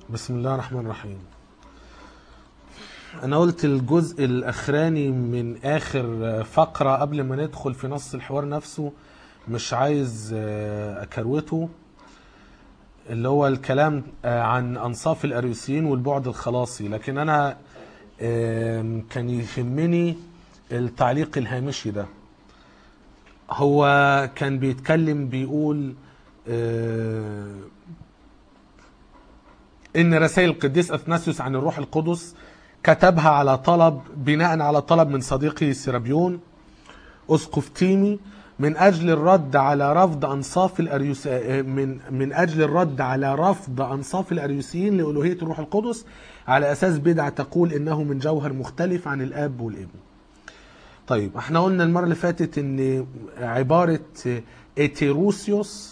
بسم الله الرحمن الرحيم انا قلت الجزء الاخراني من اخر فقرة قبل ما ندخل في نص الحوار نفسه مش عايز آه، اكروته اللي هو الكلام آه، عن انصاف الاريوسيين والبعد الخلاصي لكن انا آم، كان يهمني التعليق الهامشي ده هو كان بيتكلم بيقول آه، ان رسائل القديس اثناسيوس عن الروح القدس كتبها على طلب بناء على طلب من صديقه سيرابيون اسقف تيمي من اجل الرد على رفض انصاف الاريوس من من اجل الرد على رفض انصاف الاريوسيين لالوهيه الروح القدس على اساس بدعه تقول انه من جوهر مختلف عن الاب والابن. طيب احنا قلنا المره اللي فاتت ان عباره ايتيروسيوس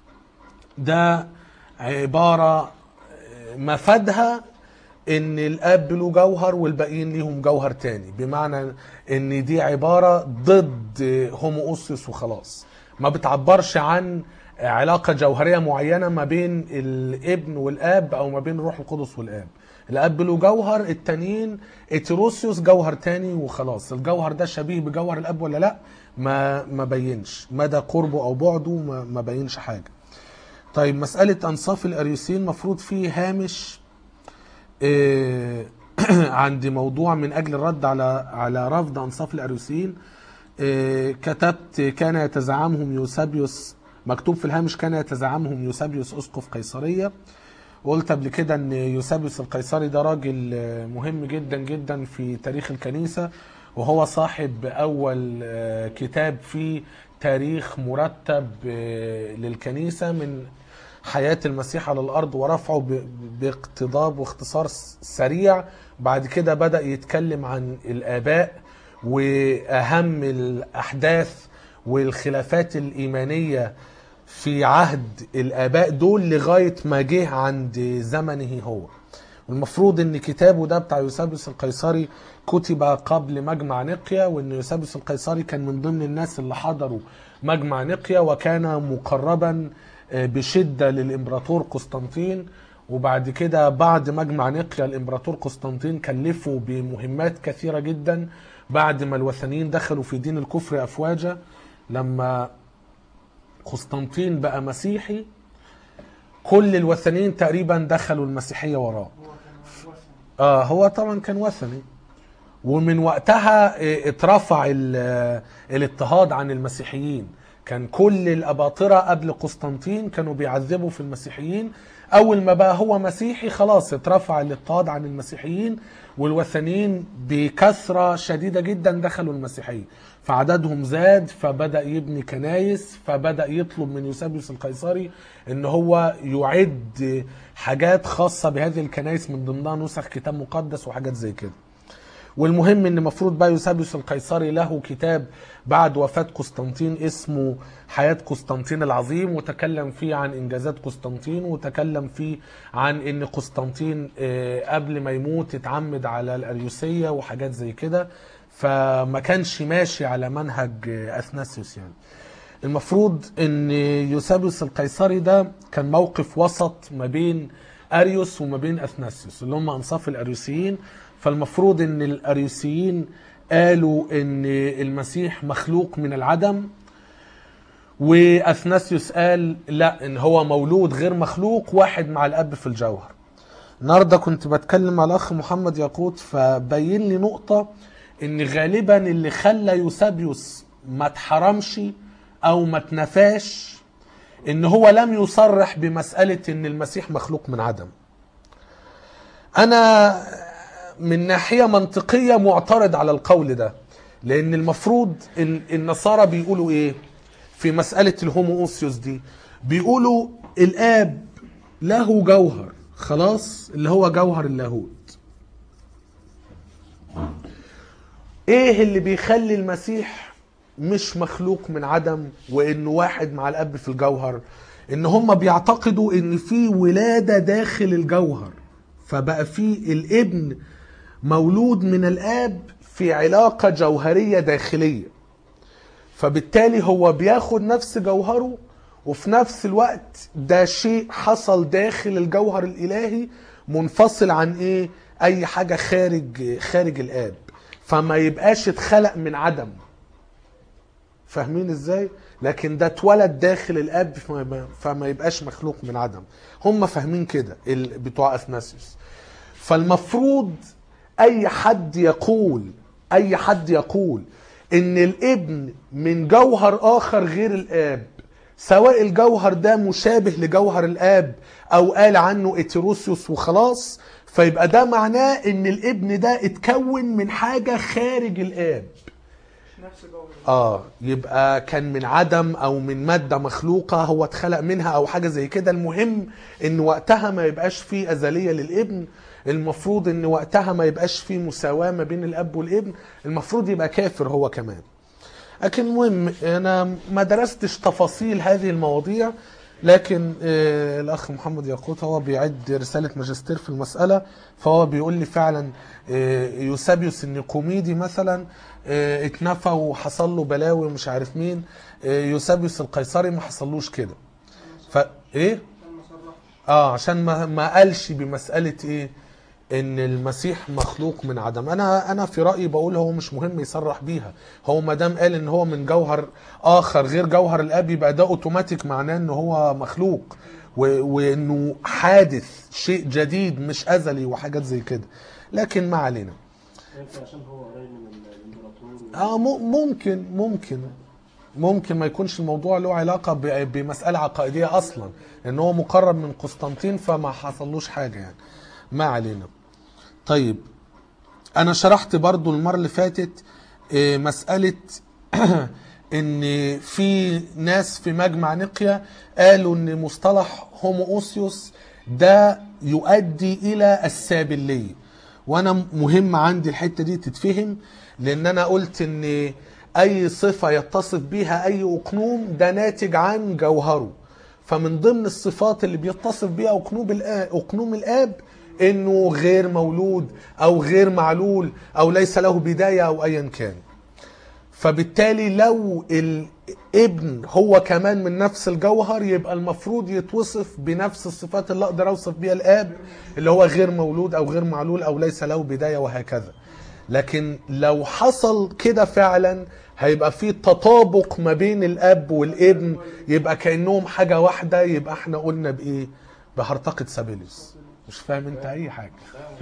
ده عباره مفادها ان الاب له جوهر والباقيين ليهم جوهر تاني بمعنى ان دي عباره ضد هوموسيوس وخلاص ما بتعبرش عن علاقه جوهريه معينه ما بين الابن والاب او ما بين الروح القدس والاب الاب له جوهر التانيين اتروسيوس جوهر تاني وخلاص الجوهر ده شبيه بجوهر الاب ولا لا ما ما بينش مدى قربه او بعده ما, ما بينش حاجه طيب مسألة أنصاف الأريوسيين مفروض فيه هامش آه، عندي موضوع من أجل الرد على على رفض أنصاف الأريوسيين آه، كتبت كان يتزعمهم يوسابيوس مكتوب في الهامش كان يتزعمهم يوسابيوس أسقف قيصرية وقلت قبل كده ان يوسابيوس القيصري ده راجل آه، مهم جدا جدا في تاريخ الكنيسة وهو صاحب اول آه، كتاب فيه تاريخ مرتب آه، للكنيسة من حياة المسيح على الأرض ورفعه ب- باقتضاب واختصار س- سريع بعد كده بدأ يتكلم عن الآباء وأهم الأحداث والخلافات الإيمانية في عهد الآباء دول لغاية ما جه عند زمنه هو المفروض ان كتابه ده بتاع يوسابيوس القيصري كتب قبل مجمع نقيا وان يوسابيوس القيصري كان من ضمن الناس اللي حضروا مجمع نقيا وكان مقربا آه، بشده للامبراطور قسطنطين وبعد كده بعد مجمع نقيا الامبراطور قسطنطين كلفه بمهمات كثيره جدا بعد ما الوثنيين دخلوا في دين الكفر افواجا لما قسطنطين بقى مسيحي كل الوثنيين تقريبا دخلوا المسيحيه وراه اه هو طبعا كان وثني ومن وقتها آه، اترفع ال- آه، الاضطهاد عن المسيحيين كان كل الاباطره قبل قسطنطين كانوا بيعذبوا في المسيحيين اول ما بقى هو مسيحي خلاص اترفع الاضطهاد عن المسيحيين والوثنيين بكثره شديده جدا دخلوا المسيحيه فعددهم زاد فبدا يبني كنايس فبدا يطلب من يوسابيوس القيصري ان هو يعد حاجات خاصه بهذه الكنايس من ضمنها نسخ كتاب مقدس وحاجات زي كده والمهم ان المفروض بقى يوسابيوس القيصري له كتاب بعد وفاة قسطنطين اسمه حياة قسطنطين العظيم وتكلم فيه عن انجازات قسطنطين وتكلم فيه عن ان قسطنطين آه، قبل ما يموت اتعمد على الاريوسية وحاجات زي كده فما كانش ماشي على منهج آه، اثناسيوس يعني المفروض ان يوسابيوس القيصري ده كان موقف وسط ما بين اريوس وما بين اثناسيوس اللي هم انصاف الاريوسيين فالمفروض ان الاريوسيين قالوا ان المسيح مخلوق من العدم واثناسيوس قال لا ان هو مولود غير مخلوق واحد مع الاب في الجوهر النهارده كنت بتكلم مع الاخ محمد ياقوت فبين لي نقطه ان غالبا اللي خلى يوسابيوس ما اتحرمش او ما اتنفاش ان هو لم يصرح بمساله ان المسيح مخلوق من عدم انا من ناحيه منطقيه معترض على القول ده لان المفروض ال- النصارى بيقولوا ايه في مساله الهوموسيوس دي بيقولوا الاب له جوهر خلاص اللي هو جوهر اللاهوت ايه اللي بيخلي المسيح مش مخلوق من عدم وانه واحد مع الاب في الجوهر ان هم بيعتقدوا ان في ولاده داخل الجوهر فبقى في الابن مولود من الاب في علاقه جوهريه داخليه فبالتالي هو بياخد نفس جوهره وفي نفس الوقت ده شيء حصل داخل الجوهر الالهي منفصل عن ايه اي حاجه خارج خارج الاب فما يبقاش اتخلق من عدم فاهمين ازاي لكن ده اتولد داخل الاب فما- فما يبقاش مخلوق من عدم هم فاهمين كده ال- بتوع اثناسيوس فالمفروض اي حد يقول اي حد يقول ان الابن من جوهر اخر غير الاب سواء الجوهر ده مشابه لجوهر الاب او قال عنه اتيروسيوس وخلاص فيبقى ده معناه ان الابن ده اتكون من حاجه خارج الاب نفس جوهر اه يبقى كان من عدم او من ماده مخلوقه هو اتخلق منها او حاجه زي كده المهم ان وقتها ما يبقاش فيه ازليه للابن المفروض ان وقتها ما يبقاش فيه مساواه ما بين الاب والابن المفروض يبقى كافر هو كمان لكن المهم انا ما درستش تفاصيل هذه المواضيع لكن آه الاخ محمد ياقوت هو بيعد رساله ماجستير في المساله فهو بيقول لي فعلا آه يوسابيوس النيقوميدي مثلا آه اتنفى وحصل له بلاوي ومش عارف مين آه يوسابيوس القيصري ما حصلوش كده ف ايه عشان ما صرحش اه عشان ما ما قالش بمساله ايه ان المسيح مخلوق من عدم انا انا في رايي بقول هو مش مهم يصرح بيها هو ما دام قال ان هو من جوهر اخر غير جوهر الاب يبقى ده اوتوماتيك معناه ان هو مخلوق و- وانه حادث شيء جديد مش ازلي وحاجات زي كده لكن ما علينا يمكن عشان هو قريب من الامبراطور اه م- ممكن ممكن ممكن ما يكونش الموضوع له علاقة ب- بمسألة عقائدية أصلا إن هو مقرب من قسطنطين فما حصلوش حاجة يعني ما علينا طيب أنا شرحت برضو المرة اللي فاتت آه، مسألة إن في ناس في مجمع نقيا قالوا إن مصطلح هومو أوسيوس ده يؤدي إلى السابلية وانا مهم عندي الحته دي تتفهم لان انا قلت ان اي صفه يتصف بها اي اقنوم ده ناتج عن جوهره فمن ضمن الصفات اللي بيتصف بها اقنوم الاب اقنوم الاب انه غير مولود او غير معلول او ليس له بدايه او ايا كان فبالتالي لو الابن هو كمان من نفس الجوهر يبقى المفروض يتوصف بنفس الصفات اللي اقدر اوصف بيها الاب اللي هو غير مولود او غير معلول او ليس له بدايه وهكذا لكن لو حصل كده فعلا هيبقى في تطابق ما بين الاب والابن يبقى كانهم حاجه واحده يبقى احنا قلنا بايه بهرطقه سابيليوس مش فاهم انت اي حاجه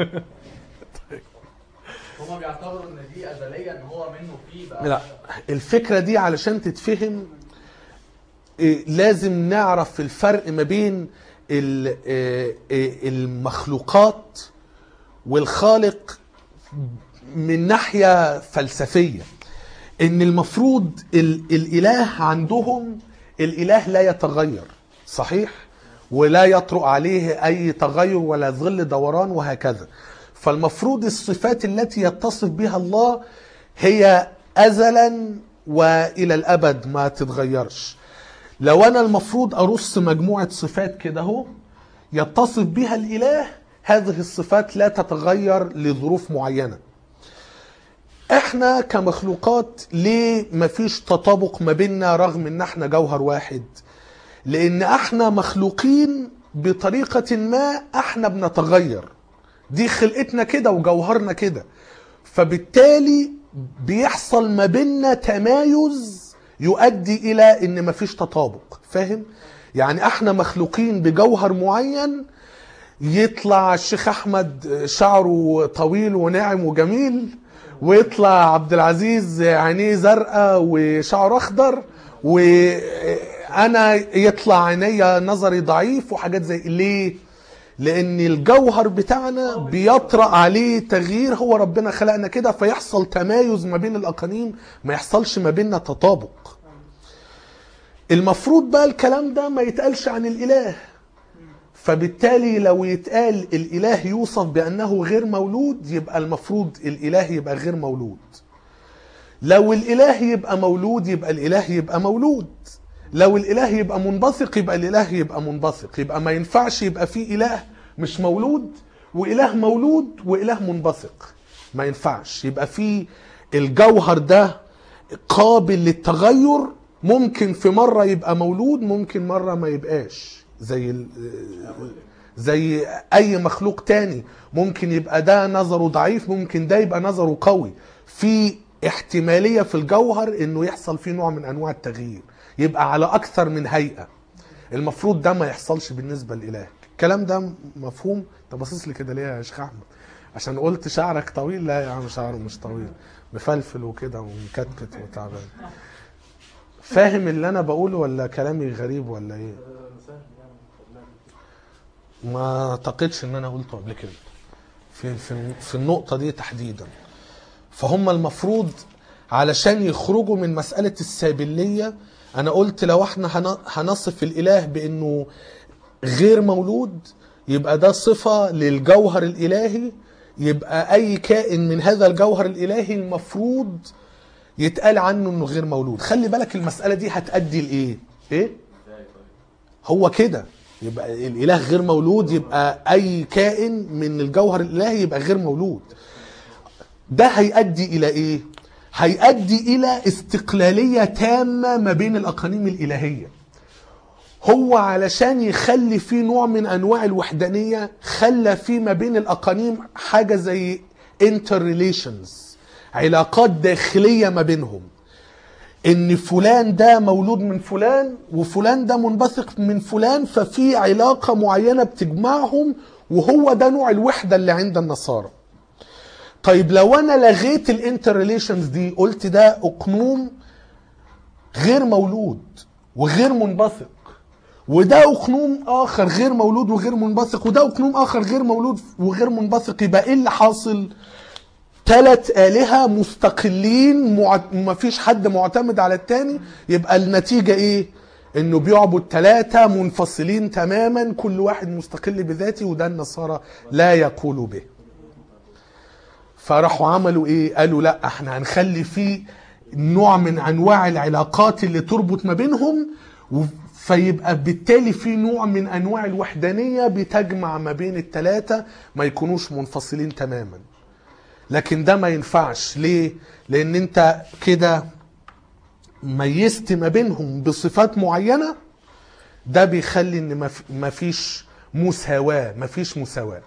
هما بيعتبروا ان دي ازليه ان هو منه فيه بقى لا الفكرة دي علشان تتفهم إيه، لازم نعرف الفرق ما بين ال- إيه، إيه، المخلوقات والخالق من ناحية فلسفية ان المفروض ال- الاله عندهم الاله لا يتغير صحيح ولا يطرق عليه اي تغير ولا ظل دوران وهكذا فالمفروض الصفات التي يتصف بها الله هي ازلا والى الابد ما تتغيرش لو انا المفروض ارص مجموعه صفات كده اهو يتصف بها الاله هذه الصفات لا تتغير لظروف معينه احنا كمخلوقات ليه مفيش تطابق ما بيننا رغم ان احنا جوهر واحد لان احنا مخلوقين بطريقة ما احنا بنتغير دي خلقتنا كده وجوهرنا كده فبالتالي بيحصل ما بيننا تمايز يؤدي الى ان مفيش تطابق فاهم يعني احنا مخلوقين بجوهر معين يطلع الشيخ احمد شعره طويل وناعم وجميل ويطلع عبد العزيز عينيه زرقاء وشعره اخضر وانا يطلع عينيا نظري ضعيف وحاجات زي ليه لان الجوهر بتاعنا بيطرأ عليه تغيير هو ربنا خلقنا كده فيحصل تمايز ما بين الاقانيم ما يحصلش ما بيننا تطابق المفروض بقى الكلام ده ما يتقالش عن الاله فبالتالي لو يتقال الاله يوصف بانه غير مولود يبقى المفروض الاله يبقى غير مولود لو الاله يبقى مولود يبقى الاله يبقى مولود لو الاله يبقى منبثق يبقى الاله يبقى منبثق يبقى ما ينفعش يبقى في اله مش مولود واله مولود واله منبثق ما ينفعش يبقى في الجوهر ده قابل للتغير ممكن في مرة يبقى مولود ممكن مرة ما يبقاش زي ال- زي اي مخلوق تاني ممكن يبقى ده نظره ضعيف ممكن ده يبقى نظره قوي في احتمالية في الجوهر انه يحصل فيه نوع من انواع التغيير يبقى على اكثر من هيئة المفروض ده ما يحصلش بالنسبة لإله الكلام ده مفهوم انت باصص لي كده ليه يا شيخ احمد عشان قلت شعرك طويل لا يا عم شعره مش طويل مفلفل وكده ومكتكت وتعبان فاهم اللي انا بقوله ولا كلامي غريب ولا ايه ما اعتقدش ان انا قلته قبل كده في في في النقطه دي تحديدا فهم المفروض علشان يخرجوا من مساله السابليه انا قلت لو احنا هن- هنصف الاله بانه غير مولود يبقى ده صفه للجوهر الالهي يبقى اي كائن من هذا الجوهر الالهي المفروض يتقال عنه انه غير مولود خلي بالك المساله دي هتؤدي لايه ايه هو كده يبقى الاله غير مولود يبقى اي كائن من الجوهر الالهي يبقى غير مولود ده هيؤدي الى ايه هيؤدي الى استقلاليه تامه ما بين الاقانيم الالهيه هو علشان يخلي فيه نوع من انواع الوحدانيه خلى فيه ما بين الاقانيم حاجه زي انتر ريليشنز علاقات داخليه ما بينهم ان فلان ده مولود من فلان وفلان ده منبثق من فلان ففي علاقه معينه بتجمعهم وهو ده نوع الوحده اللي عند النصارى طيب لو انا لغيت الانتر ريليشنز دي قلت ده اقنوم غير مولود وغير منبثق وده اقنوم اخر غير مولود وغير منبثق وده اقنوم اخر غير مولود وغير منبثق يبقى ايه اللي حاصل ثلاث آلهة مستقلين مع... مفيش حد معتمد على التاني يبقى النتيجة ايه انه بيعبد ثلاثة منفصلين تماما كل واحد مستقل بذاته وده النصارى لا يقول به فراحوا عملوا ايه قالوا لا احنا هنخلي فيه نوع من انواع العلاقات اللي تربط ما بينهم و- فيبقى بالتالي في نوع من انواع الوحدانيه بتجمع ما بين الثلاثه ما يكونوش منفصلين تماما لكن ده ما ينفعش ليه لان انت كده ميزت ما بينهم بصفات معينه ده بيخلي ان مف- مفيش مساواه مفيش مساواه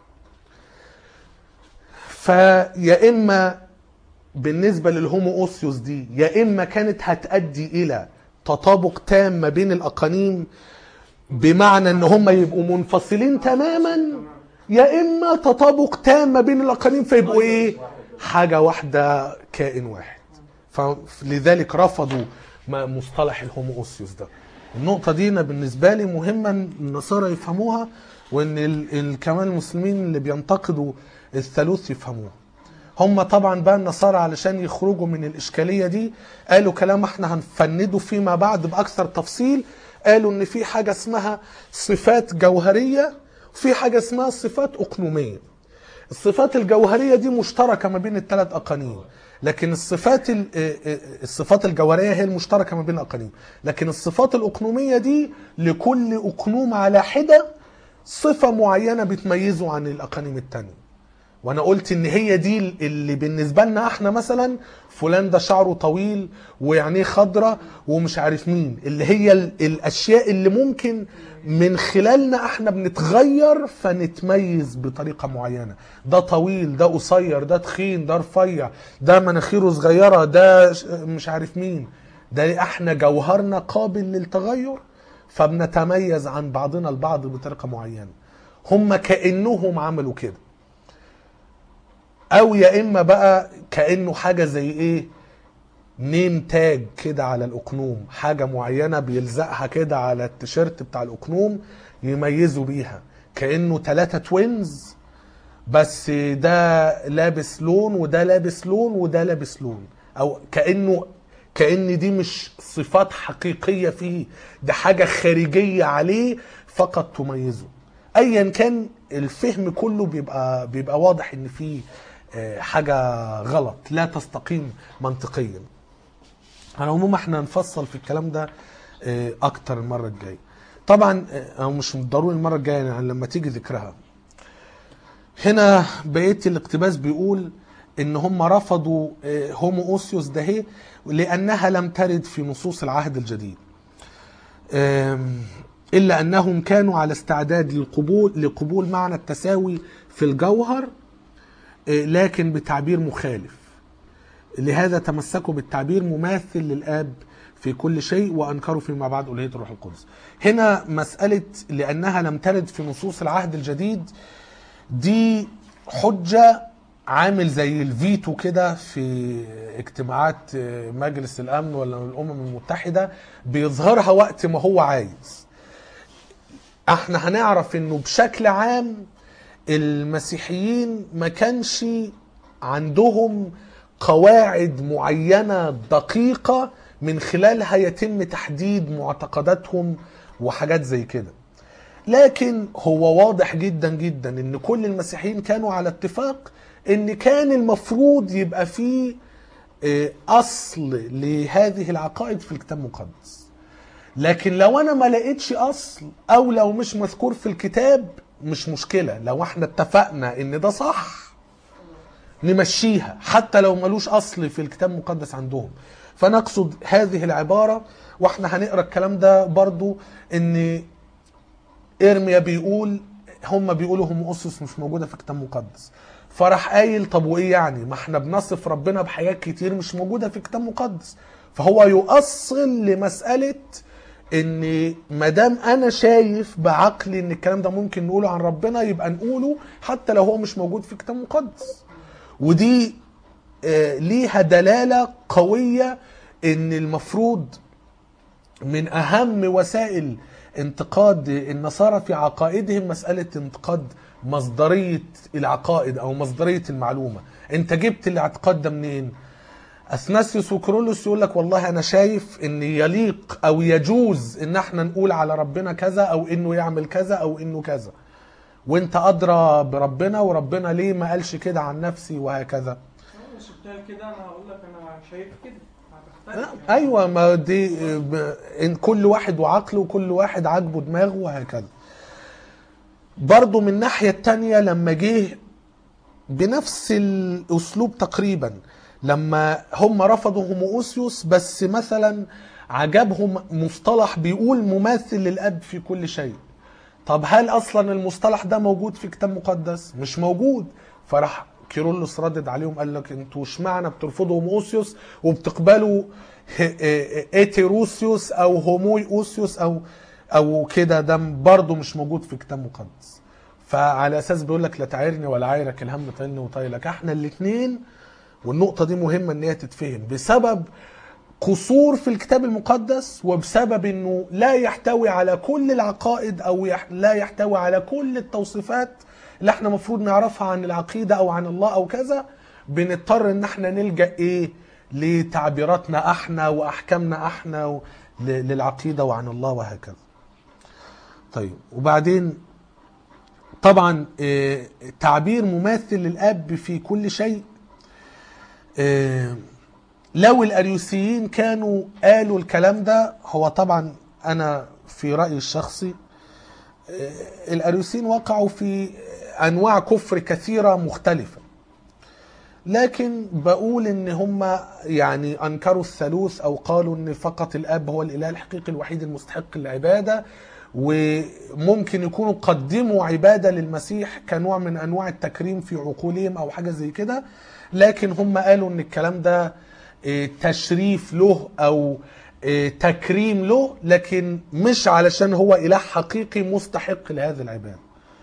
فيا اما بالنسبه للهومو اوسيوس دي يا اما كانت هتؤدي الى تطابق تام ما بين الاقانيم بمعنى ان هم يبقوا منفصلين تماما يا اما تطابق تام ما بين الاقانيم فيبقوا ايه حاجه واحده كائن واحد فلذلك رفضوا ما- مصطلح الهومو اوسيوس ده النقطه دي أنا بالنسبه لي مهمه إن النصارى يفهموها وان ال- ال- كمان المسلمين اللي بينتقدوا الثالوث يفهموها هم طبعا بقى النصارى علشان يخرجوا من الاشكاليه دي قالوا كلام احنا هنفنده فيما بعد باكثر تفصيل قالوا ان في حاجه اسمها صفات جوهريه وفي حاجه اسمها صفات اقنوميه الصفات الجوهريه دي مشتركه ما بين الثلاث اقانيم لكن الصفات ال- الصفات الجوهريه هي المشتركه ما بين الاقانيم لكن الصفات الاقنوميه دي لكل اقنوم على حده صفه معينه بتميزه عن الاقانيم التانيه وانا قلت ان هي دي اللي بالنسبه لنا احنا مثلا فلان ده شعره طويل وعينيه خضرة ومش عارف مين اللي هي ال- الاشياء اللي ممكن من خلالنا احنا بنتغير فنتميز بطريقه معينه ده طويل ده قصير ده تخين ده رفيع ده مناخيره صغيره ده ش- مش عارف مين ده احنا جوهرنا قابل للتغير فبنتميز عن بعضنا البعض بطريقه معينه هم كانهم عملوا كده او يا اما بقى كانه حاجه زي ايه نيم تاج كده على الاقنوم حاجه معينه بيلزقها كده على التيشيرت بتاع الاقنوم يميزوا بيها كانه ثلاثه توينز بس ده لابس لون وده لابس لون وده لابس لون او كانه كان دي مش صفات حقيقيه فيه ده حاجه خارجيه عليه فقط تميزه ايا كان الفهم كله بيبقى بيبقى واضح ان في آه، حاجه غلط لا تستقيم منطقيا على العموم احنا نفصل في الكلام ده آه، اكتر المره الجايه طبعا آه، او مش ضروري المره الجايه يعني لما تيجي ذكرها هنا بقيه الاقتباس بيقول ان هم رفضوا آه، هومو اوسيوس ده هي لانها لم ترد في نصوص العهد الجديد آم، إلا أنهم كانوا على استعداد للقبول لقبول معنى التساوي في الجوهر إيه، لكن بتعبير مخالف لهذا تمسكوا بالتعبير مماثل للآب في كل شيء وأنكروا فيما بعد ألوهية الروح القدس هنا مسألة لأنها لم ترد في نصوص العهد الجديد دي حجة عامل زي الفيتو كده في اجتماعات مجلس الأمن ولا الأمم المتحدة بيظهرها وقت ما هو عايز احنا هنعرف انه بشكل عام المسيحيين ما كانش عندهم قواعد معينة دقيقة من خلالها يتم تحديد معتقداتهم وحاجات زي كده لكن هو واضح جدا جدا ان كل المسيحيين كانوا على اتفاق ان كان المفروض يبقى فيه آه، اصل لهذه العقائد في الكتاب المقدس لكن لو انا ما لقيتش اصل او لو مش مذكور في الكتاب مش مشكلة لو احنا اتفقنا ان ده صح نمشيها حتى لو ملوش اصل في الكتاب المقدس عندهم فنقصد هذه العبارة واحنا هنقرا الكلام ده برضو ان ارميا بيقول هم بيقولوا هم اسس مش موجوده في الكتاب المقدس فراح قايل طب وايه يعني ما احنا بنصف ربنا بحاجات كتير مش موجوده في الكتاب المقدس فهو يؤصل لمساله ان ما دام انا شايف بعقلي ان الكلام ده ممكن نقوله عن ربنا يبقى نقوله حتى لو هو مش موجود في الكتاب المقدس ودي آه، ليها دلاله قويه ان المفروض من اهم وسائل انتقاد النصارى في عقائدهم مساله انتقاد مصدريه العقائد او مصدريه المعلومه انت جبت الاعتقاد ده منين اثناسيوس وكرولوس يقول لك والله انا شايف ان يليق او يجوز ان احنا نقول على ربنا كذا او انه يعمل كذا او انه كذا وانت ادرى بربنا وربنا ليه ما قالش كده عن نفسي وهكذا بس بتاع كده انا هقول لك انا شايف كده هتختلف يعني. ايوه ما دي ب- ان كل واحد وعقله وكل واحد عاجبه دماغه وهكذا برضه من الناحيه التانية لما جه بنفس الاسلوب تقريبا لما هم رفضوا هوموسيوس بس مثلا عجبهم مصطلح بيقول مماثل للاب في كل شيء طب هل اصلا المصطلح ده موجود في كتاب مقدس مش موجود فراح كيرلس ردد عليهم قال لك انتوا اشمعنى بترفضوا هوموسيوس وبتقبلوا ه- اه- ايتيروسيوس او هوموي اوسيوس او او كده ده برضه مش موجود في كتاب مقدس فعلى اساس بيقول لك لا تعايرني ولا عايرك الهم طيلني وطايلك احنا الاثنين والنقطه دي مهمه ان هي تتفهم بسبب قصور في الكتاب المقدس وبسبب انه لا يحتوي على كل العقائد او يح لا يحتوي على كل التوصيفات اللي احنا المفروض نعرفها عن العقيده او عن الله او كذا بنضطر ان احنا نلجا ايه لتعبيراتنا احنا واحكامنا احنا و- ل- للعقيده وعن الله وهكذا. طيب وبعدين طبعا آه، تعبير مماثل للاب في كل شيء آه، لو الاريوسيين كانوا قالوا الكلام ده هو طبعا انا في رايي الشخصي آه، الاريوسيين وقعوا في انواع كفر كثيره مختلفه لكن بقول ان هم يعني انكروا الثالوث او قالوا ان فقط الاب هو الاله الحقيقي الوحيد المستحق للعباده وممكن يكونوا قدموا عباده للمسيح كنوع من انواع التكريم في عقولهم او حاجه زي كده لكن هم قالوا ان الكلام ده إيه، تشريف له او إيه، تكريم له لكن مش علشان هو اله حقيقي مستحق لهذه العباده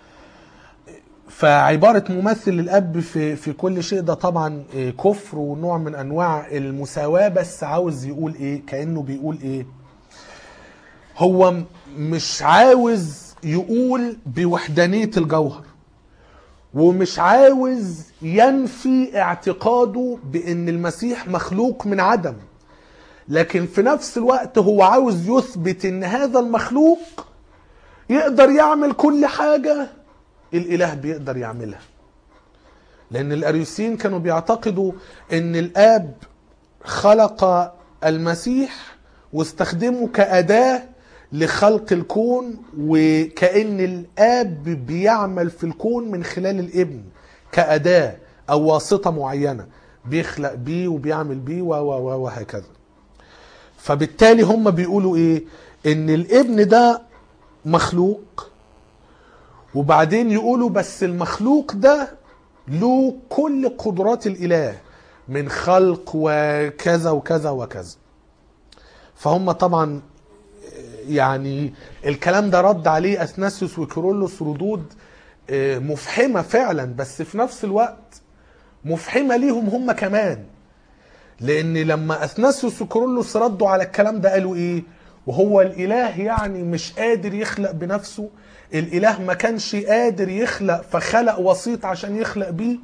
فعبارة ممثل للأب في في كل شيء ده طبعا إيه، كفر ونوع من أنواع المساواة بس عاوز يقول إيه كأنه بيقول إيه هو م- مش عاوز يقول بوحدانية الجوهر ومش عاوز ينفي اعتقاده بأن المسيح مخلوق من عدم لكن في نفس الوقت هو عاوز يثبت ان هذا المخلوق يقدر يعمل كل حاجة الاله بيقدر يعملها لان الاريوسيين كانوا بيعتقدوا ان الاب خلق المسيح واستخدمه كأداة لخلق الكون وكأن الآب بيعمل في الكون من خلال الابن كأداة أو واسطة معينة بيخلق بيه وبيعمل بيه و و و وهكذا فبالتالي هم بيقولوا ايه ان الابن ده مخلوق وبعدين يقولوا بس المخلوق ده له كل قدرات الاله من خلق وكذا وكذا وكذا فهم طبعا يعني الكلام ده رد عليه اثناسيوس وكيرلس ردود آه، مفحمه فعلا بس في نفس الوقت مفحمه ليهم هم كمان لان لما اثناسيوس وكيرلس ردوا على الكلام ده قالوا ايه وهو الاله يعني مش قادر يخلق بنفسه الاله ما كانش قادر يخلق فخلق وسيط عشان يخلق بيه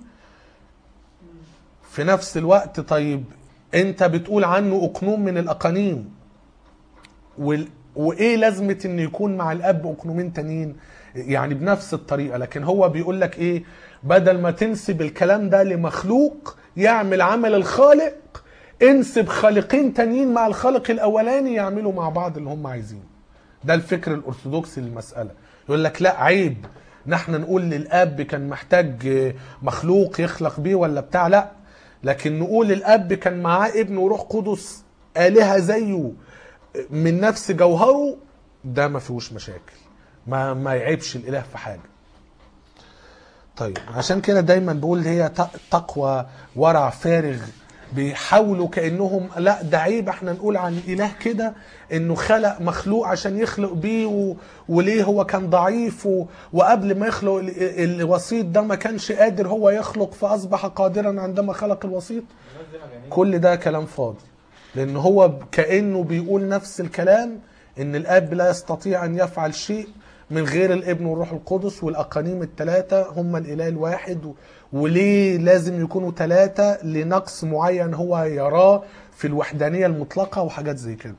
في نفس الوقت طيب انت بتقول عنه اقنوم من الاقانيم وال... وايه لازمه ان يكون مع الاب اقنومين تانيين يعني بنفس الطريقه لكن هو بيقول لك ايه بدل ما تنسب الكلام ده لمخلوق يعمل عمل الخالق انسب خالقين تانيين مع الخالق الاولاني يعملوا مع بعض اللي هم عايزينه ده الفكر الارثوذكسي للمساله يقول لك لا عيب نحن نقول للاب كان محتاج مخلوق يخلق بيه ولا بتاع لا لكن نقول الاب كان معاه ابن وروح قدس الهه زيه من نفس جوهره ده ما فيهوش مشاكل ما ما يعيبش الاله في حاجه طيب عشان كده دايما بقول هي ت- تقوى ورع فارغ بيحاولوا كانهم لا ده عيب احنا نقول عن الاله كده انه خلق مخلوق عشان يخلق بيه و... وليه هو كان ضعيف و... وقبل ما يخلق ال... الوسيط ده ما كانش قادر هو يخلق فاصبح قادرا عندما خلق الوسيط كل ده كلام فاضي لان هو كانه بيقول نفس الكلام ان الاب لا يستطيع ان يفعل شيء من غير الابن والروح القدس والاقانيم الثلاثه هم الاله الواحد و- وليه لازم يكونوا ثلاثه لنقص معين هو يراه في الوحدانيه المطلقه وحاجات زي كده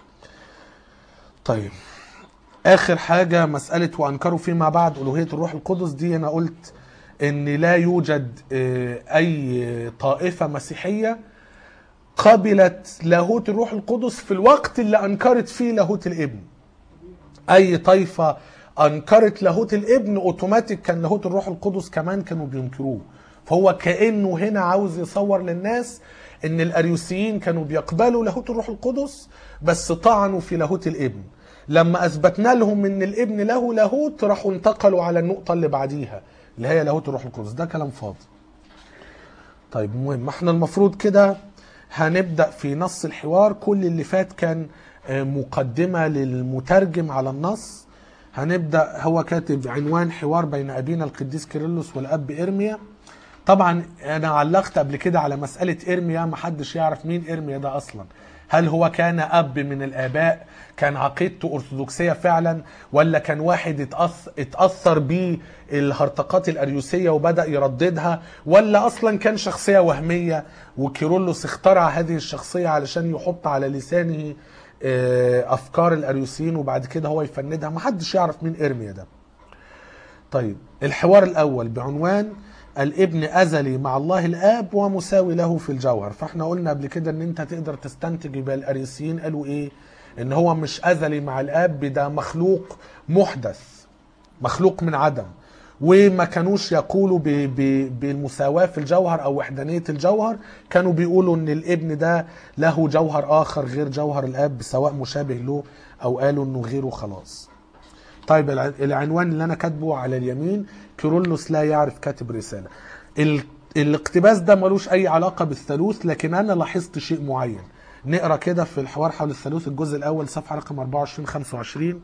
طيب اخر حاجه مساله وانكروا فيما بعد الوهيه الروح القدس دي انا قلت ان لا يوجد آه، اي طائفه مسيحيه قبلت لاهوت الروح القدس في الوقت اللي انكرت فيه لاهوت الابن اي طائفه انكرت لاهوت الابن اوتوماتيك كان لاهوت الروح القدس كمان كانوا بينكروه فهو كانه هنا عاوز يصور للناس ان الاريوسيين كانوا بيقبلوا لاهوت الروح القدس بس طعنوا في لاهوت الابن لما اثبتنا لهم ان الابن له لاهوت راحوا انتقلوا على النقطه اللي بعديها اللي هي لاهوت الروح القدس ده كلام فاضي طيب المهم احنا المفروض كده هنبدا في نص الحوار كل اللي فات كان آه، مقدمه للمترجم على النص هنبدا هو كاتب عنوان حوار بين ابينا القديس كيرلس والاب ارميا طبعا انا علقت قبل كده على مساله ارميا ما حدش يعرف مين ارميا ده اصلا هل هو كان اب من الاباء كان عقيدته ارثوذكسيه فعلا ولا كان واحد اتأث... اتاثر بيه الهرطقات الاريوسيه وبدا يرددها ولا اصلا كان شخصيه وهميه وكيرلس اخترع هذه الشخصيه علشان يحط على لسانه آه، افكار الاريوسيين وبعد كده هو يفندها ما حدش يعرف مين ارميا ده طيب الحوار الاول بعنوان الابن ازلي مع الله الاب ومساوي له في الجوهر فاحنا قلنا قبل كده ان انت تقدر تستنتج يبقى الاريسيين قالوا ايه ان هو مش ازلي مع الاب ده مخلوق محدث مخلوق من عدم وما كانوش يقولوا ب- ب- بالمساواة في الجوهر أو وحدانية الجوهر كانوا بيقولوا أن الابن ده له جوهر آخر غير جوهر الأب سواء مشابه له أو قالوا أنه غيره خلاص طيب الع- العنوان اللي أنا كاتبه على اليمين كيرلس لا يعرف كاتب رسالة ال- الاقتباس ده ملوش أي علاقة بالثالوث لكن أنا لاحظت شيء معين نقرا كده في الحوار حول الثالوث الجزء الأول صفحة رقم 24 25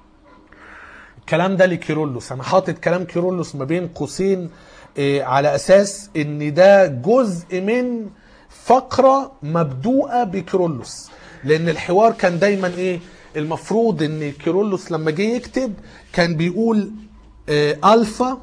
الكلام ده لكيرلس انا حاطط كلام كيرلس ما بين قوسين آه، على اساس ان ده جزء من فقره مبدوءه بكيرلس لان الحوار كان دايما ايه المفروض ان كيرلس لما جه يكتب كان بيقول آه، الفا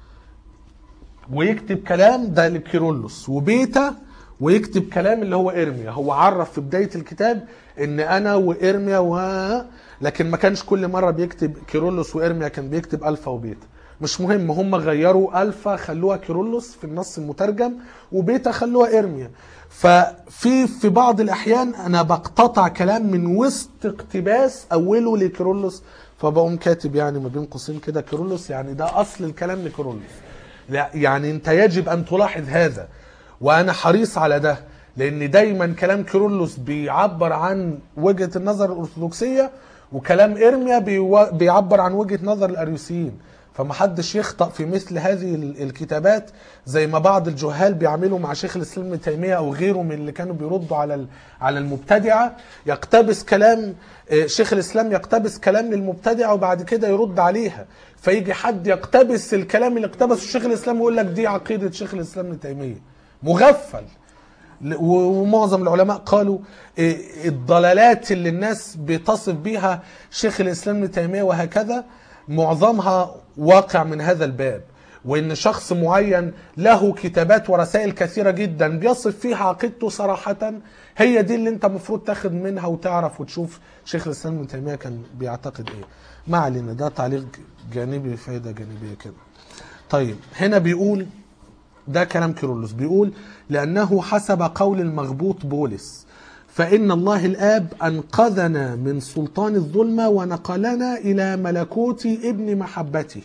ويكتب كلام ده لكيرلس وبيتا ويكتب كلام اللي هو ارميا هو عرف في بدايه الكتاب ان انا وارميا و لكن ما كانش كل مره بيكتب كيرلس وارميا كان بيكتب الفا وبيتا مش مهم هم غيروا الفا خلوها كيرلس في النص المترجم وبيتا خلوها ارميا ففي في بعض الاحيان انا بقتطع كلام من وسط اقتباس اوله لكيرلس فبقوم كاتب يعني ما بين قوسين كده كيرلس يعني ده اصل الكلام لكيرلس لا يعني انت يجب ان تلاحظ هذا وانا حريص على ده لان دايما كلام كيرلس بيعبر عن وجهه النظر الارثوذكسيه وكلام ارميا بيو- بيعبر عن وجهه نظر الاريوسيين فمحدش يخطأ في مثل هذه ال- الكتابات زي ما بعض الجهال بيعملوا مع شيخ الاسلام ابن تيميه او غيره من اللي كانوا بيردوا على ال- على المبتدعه يقتبس كلام آه، شيخ الاسلام يقتبس كلام للمبتدعه وبعد كده يرد عليها فيجي حد يقتبس الكلام اللي اقتبسه شيخ الاسلام ويقول لك دي عقيده شيخ الاسلام ابن تيميه مغفل ل- ومعظم العلماء قالوا إيه، الضلالات اللي الناس بتصف بيها شيخ الاسلام ابن تيميه وهكذا معظمها واقع من هذا الباب وان شخص معين له كتابات ورسائل كثيره جدا بيصف فيها عقيدته صراحه هي دي اللي انت المفروض تاخد منها وتعرف وتشوف شيخ الاسلام ابن تيميه كان بيعتقد ايه ما علينا ده تعليق جانبي فايده جانبيه كده طيب هنا بيقول ده كلام كيرلس بيقول لأنه حسب قول المغبوط بولس فإن الله الآب أنقذنا من سلطان الظلمة ونقلنا إلى ملكوت ابن محبته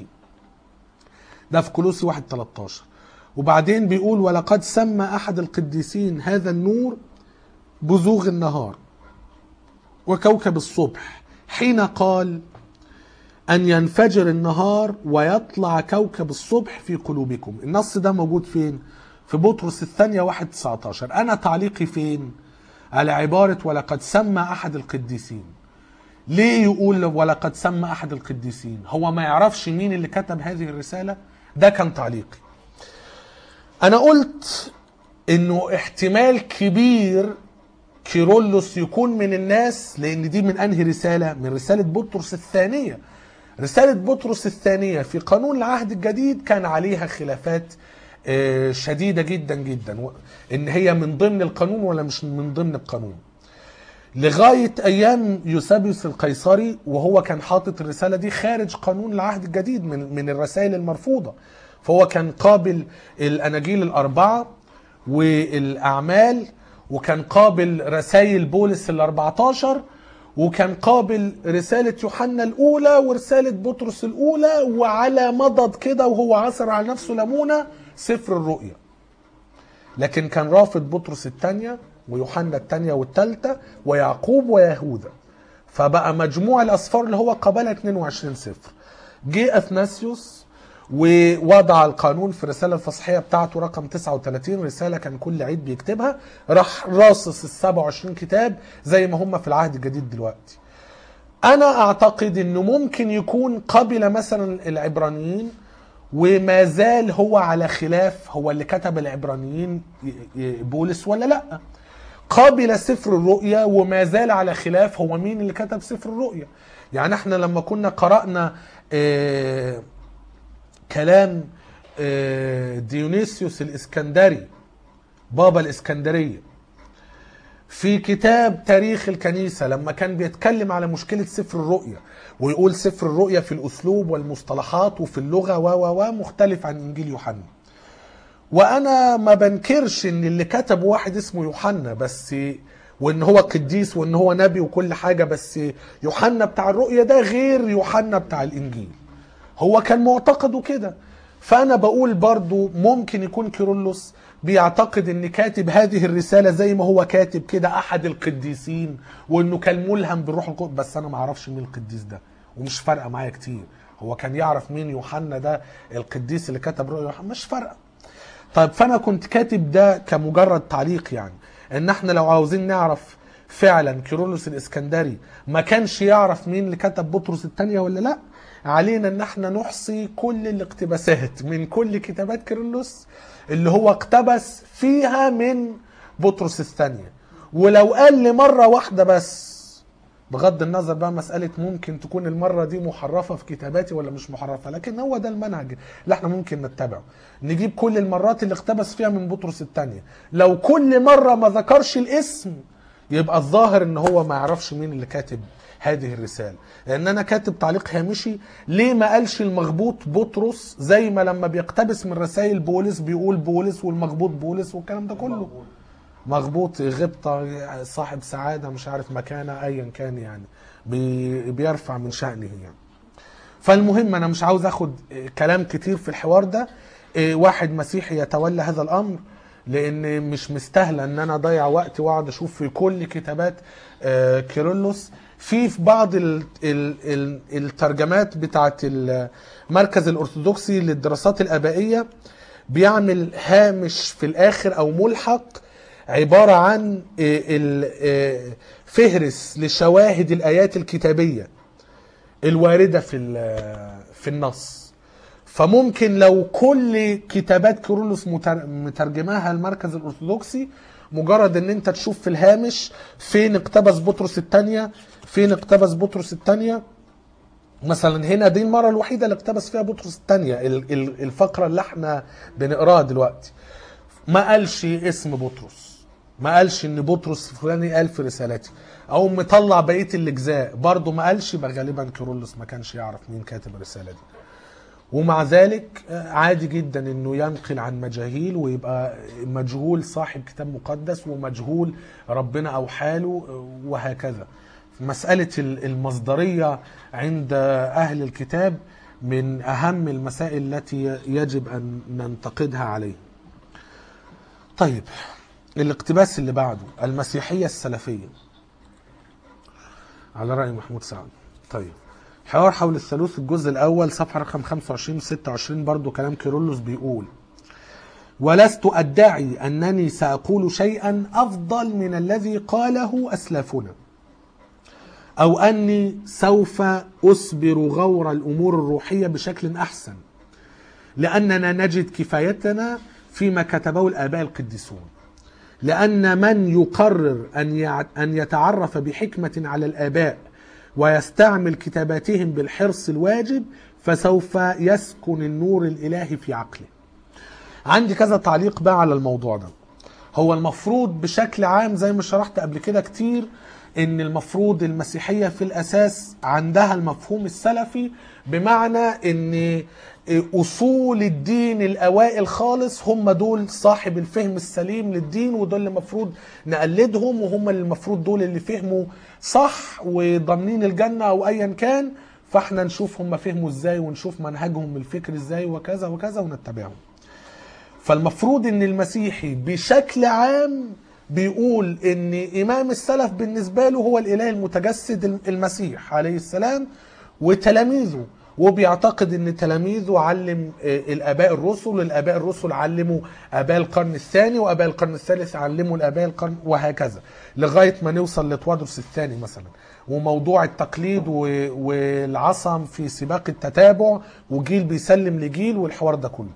ده في كولوسي 1 13 وبعدين بيقول ولقد سمى أحد القديسين هذا النور بزوغ النهار وكوكب الصبح حين قال أن ينفجر النهار ويطلع كوكب الصبح في قلوبكم النص ده موجود فين؟ في بطرس الثانية واحد 19 أنا تعليقي فين؟ على عبارة ولقد سمى أحد القديسين ليه يقول ولقد سمى أحد القديسين؟ هو ما يعرفش مين اللي كتب هذه الرسالة؟ ده كان تعليقي أنا قلت إنه احتمال كبير كيرلس يكون من الناس لان دي من انهي رساله من رساله بطرس الثانيه رساله بطرس الثانيه في قانون العهد الجديد كان عليها خلافات آه، شديده جدا جدا و- ان هي من ضمن القانون ولا مش من ضمن القانون لغايه ايام يوسابيوس القيصري وهو كان حاطط الرساله دي خارج قانون العهد الجديد من من الرسائل المرفوضه فهو كان قابل الاناجيل الاربعه والاعمال وكان قابل رسائل بولس ال 14 وكان قابل رسالة يوحنا الأولى ورسالة بطرس الأولى وعلى مضض كده وهو عصر على نفسه ليمونة سفر الرؤيا لكن كان رافض بطرس الثانية ويوحنا الثانية والثالثة ويعقوب ويهوذا فبقى مجموع الأسفار اللي هو قبلها 22 سفر جه أثناسيوس ووضع القانون في الرسالة الفصحية بتاعته رقم 39 رسالة كان كل عيد بيكتبها راح راصص ال 27 كتاب زي ما هم في العهد الجديد دلوقتي انا اعتقد انه ممكن يكون قبل مثلا العبرانيين وما زال هو على خلاف هو اللي كتب العبرانيين ي- ي- بولس ولا لا قابل سفر الرؤيا وما زال على خلاف هو مين اللي كتب سفر الرؤيا يعني احنا لما كنا قرأنا آه كلام آه، ديونيسيوس الاسكندري بابا الاسكندريه في كتاب تاريخ الكنيسة لما كان بيتكلم على مشكلة سفر الرؤيا ويقول سفر الرؤيا في الأسلوب والمصطلحات وفي اللغة و و و مختلف عن إنجيل يوحنا وأنا ما بنكرش إن اللي كتب واحد اسمه يوحنا بس وإن هو قديس وإن هو نبي وكل حاجة بس يوحنا بتاع الرؤيا ده غير يوحنا بتاع الإنجيل هو كان معتقده كده فانا بقول برضو ممكن يكون كيرلس بيعتقد ان كاتب هذه الرساله زي ما هو كاتب كده احد القديسين وانه كان ملهم بالروح القدس بس انا ما اعرفش مين القديس ده ومش فارقه معايا كتير هو كان يعرف مين يوحنا ده القديس اللي كتب رؤيا يوحنا مش فارقه طيب فانا كنت كاتب ده كمجرد تعليق يعني ان احنا لو عاوزين نعرف فعلا كيرلس الاسكندري ما كانش يعرف مين اللي كتب بطرس الثانيه ولا لا علينا ان احنا نحصي كل الاقتباسات من كل كتابات كيرلس اللي هو اقتبس فيها من بطرس الثانيه ولو قال لي مره واحده بس بغض النظر بقى مسألة ممكن تكون المرة دي محرفة في كتاباتي ولا مش محرفة لكن هو ده المنهج اللي احنا ممكن نتبعه نجيب كل المرات اللي اقتبس فيها من بطرس الثانية لو كل مرة ما ذكرش الاسم يبقى الظاهر ان هو ما يعرفش مين اللي كاتب هذه الرسالة لان انا كاتب تعليق هامشي ليه ما قالش المغبوط بطرس زي ما لما بيقتبس من رسائل بولس بيقول بولس والمغبوط بولس والكلام ده كله مغبوط غبطة صاحب سعادة مش عارف مكانة أيا كان يعني بي بيرفع من شأنه يعني فالمهم أنا مش عاوز أخد كلام كتير في الحوار ده واحد مسيحي يتولى هذا الأمر لأن مش مستاهلة إن أنا أضيع وقتي وأقعد أشوف في كل كتابات كيرلس في في بعض ال ال ال الترجمات بتاعت المركز الارثوذكسي للدراسات الابائيه بيعمل هامش في الاخر او ملحق عباره عن آه، ال- آه، فهرس لشواهد الايات الكتابيه الوارده في ال- في النص فممكن لو كل كتابات كيرلس متر- مترجماها المركز الارثوذكسي مجرد ان انت تشوف في الهامش فين اقتبس بطرس الثانيه فين اقتبس بطرس الثانيه مثلا هنا دي المره الوحيده اللي اقتبس فيها بطرس الثانيه ال- ال- الفقره اللي احنا بنقراها دلوقتي ما قالش اسم بطرس ما قالش ان بطرس فلاني قال في رسالتي او مطلع بقيه الاجزاء برضه ما قالش يبقى غالبا كيرلس ما كانش يعرف مين كاتب الرساله دي ومع ذلك آه، عادي جدا انه ينقل عن مجاهيل ويبقى مجهول صاحب كتاب مقدس ومجهول ربنا او حاله آه، وهكذا مسألة ال- المصدرية عند أهل الكتاب من أهم المسائل التي يجب أن ننتقدها عليه طيب الاقتباس اللي بعده المسيحية السلفية على رأي محمود سعد طيب حوار حول الثالوث الجزء الأول صفحة رقم 25 26 برضو كلام كيرلس بيقول ولست أدعي أنني سأقول شيئا أفضل من الذي قاله أسلافنا أو أني سوف أصبر غور الأمور الروحية بشكل أحسن لأننا نجد كفايتنا فيما كتبه الآباء القديسون لأن من يقرر أن يع- أن يتعرف بحكمة على الآباء ويستعمل كتاباتهم بالحرص الواجب فسوف يسكن النور الإلهي في عقله عندي كذا تعليق بقى على الموضوع ده هو المفروض بشكل عام زي ما شرحت قبل كده كتير ان المفروض المسيحية في الاساس عندها المفهوم السلفي بمعنى ان اصول الدين الاوائل خالص هم دول صاحب الفهم السليم للدين ودول اللي المفروض نقلدهم وهم اللي المفروض دول اللي فهموا صح وضامنين الجنة او ايا كان فاحنا نشوف هم فهموا ازاي ونشوف منهجهم الفكر ازاي وكذا وكذا ونتبعهم فالمفروض ان المسيحي بشكل عام بيقول ان امام السلف بالنسبه له هو الاله المتجسد المسيح عليه السلام وتلاميذه وبيعتقد ان تلاميذه علم آه، الاباء الرسل الاباء الرسل علموا اباء القرن الثاني واباء القرن الثالث علموا الاباء القرن وهكذا لغايه ما نوصل لتوادرس الثاني مثلا وموضوع التقليد و- والعصم في سباق التتابع وجيل بيسلم لجيل والحوار ده كله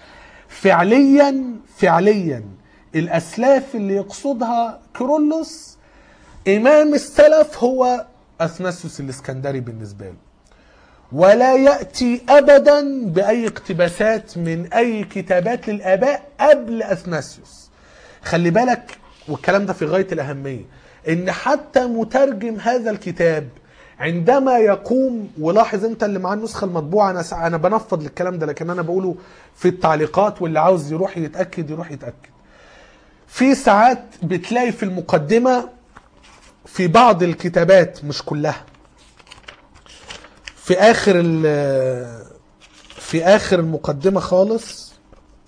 فعليا فعليا الاسلاف اللي يقصدها كيرلس امام السلف هو اثناسيوس الاسكندري بالنسبه له ولا ياتي ابدا باي اقتباسات من اي كتابات للاباء قبل اثناسيوس خلي بالك والكلام ده في غايه الاهميه ان حتى مترجم هذا الكتاب عندما يقوم ولاحظ انت اللي معاه النسخه المطبوعه انا سع- انا بنفض للكلام ده لكن انا بقوله في التعليقات واللي عاوز يروح يتاكد يروح يتاكد في ساعات بتلاقي في المقدمه في بعض الكتابات مش كلها في اخر ال- في اخر المقدمه خالص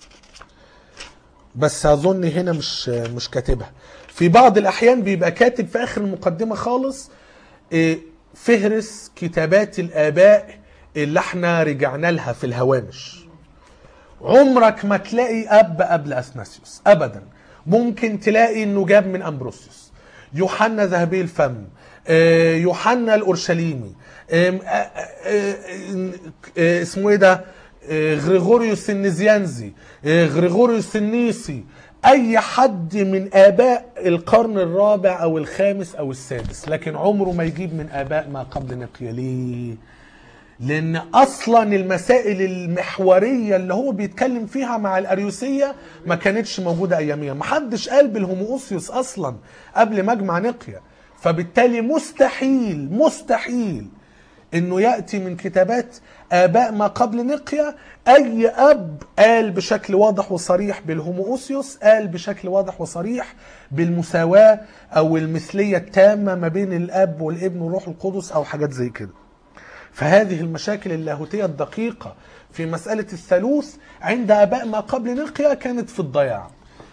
بس اظن هنا مش مش كاتبها في بعض الاحيان بيبقى كاتب في اخر المقدمه خالص إيه، فهرس كتابات الاباء اللي احنا رجعنا لها في الهوامش عمرك ما تلاقي اب قبل اثناسيوس ابدا ممكن تلاقي انه جاب من امبروسيوس يوحنا ذهبي الفم آه، يوحنا الاورشليمي آم، آه، آه، آه، آه، اسمه ايه ده آه، غريغوريوس النزيانزي آه، غريغوريوس النيسي اي حد من اباء القرن الرابع او الخامس او السادس لكن عمره ما يجيب من اباء ما قبل نقيه ليه لان اصلا المسائل المحوريه اللي هو بيتكلم فيها مع الاريوسيه ما كانتش موجوده اياميا ما حدش قال بالهوموسيوس اصلا قبل مجمع نقيا فبالتالي مستحيل مستحيل انه ياتي من كتابات اباء ما قبل نقيا اي اب قال بشكل واضح وصريح بالهوموسيوس قال بشكل واضح وصريح بالمساواه او المثليه التامه ما بين الاب والابن والروح القدس او حاجات زي كده فهذه المشاكل اللاهوتية الدقيقة في مسألة الثالوث عند آباء ما قبل نقيا كانت في الضياع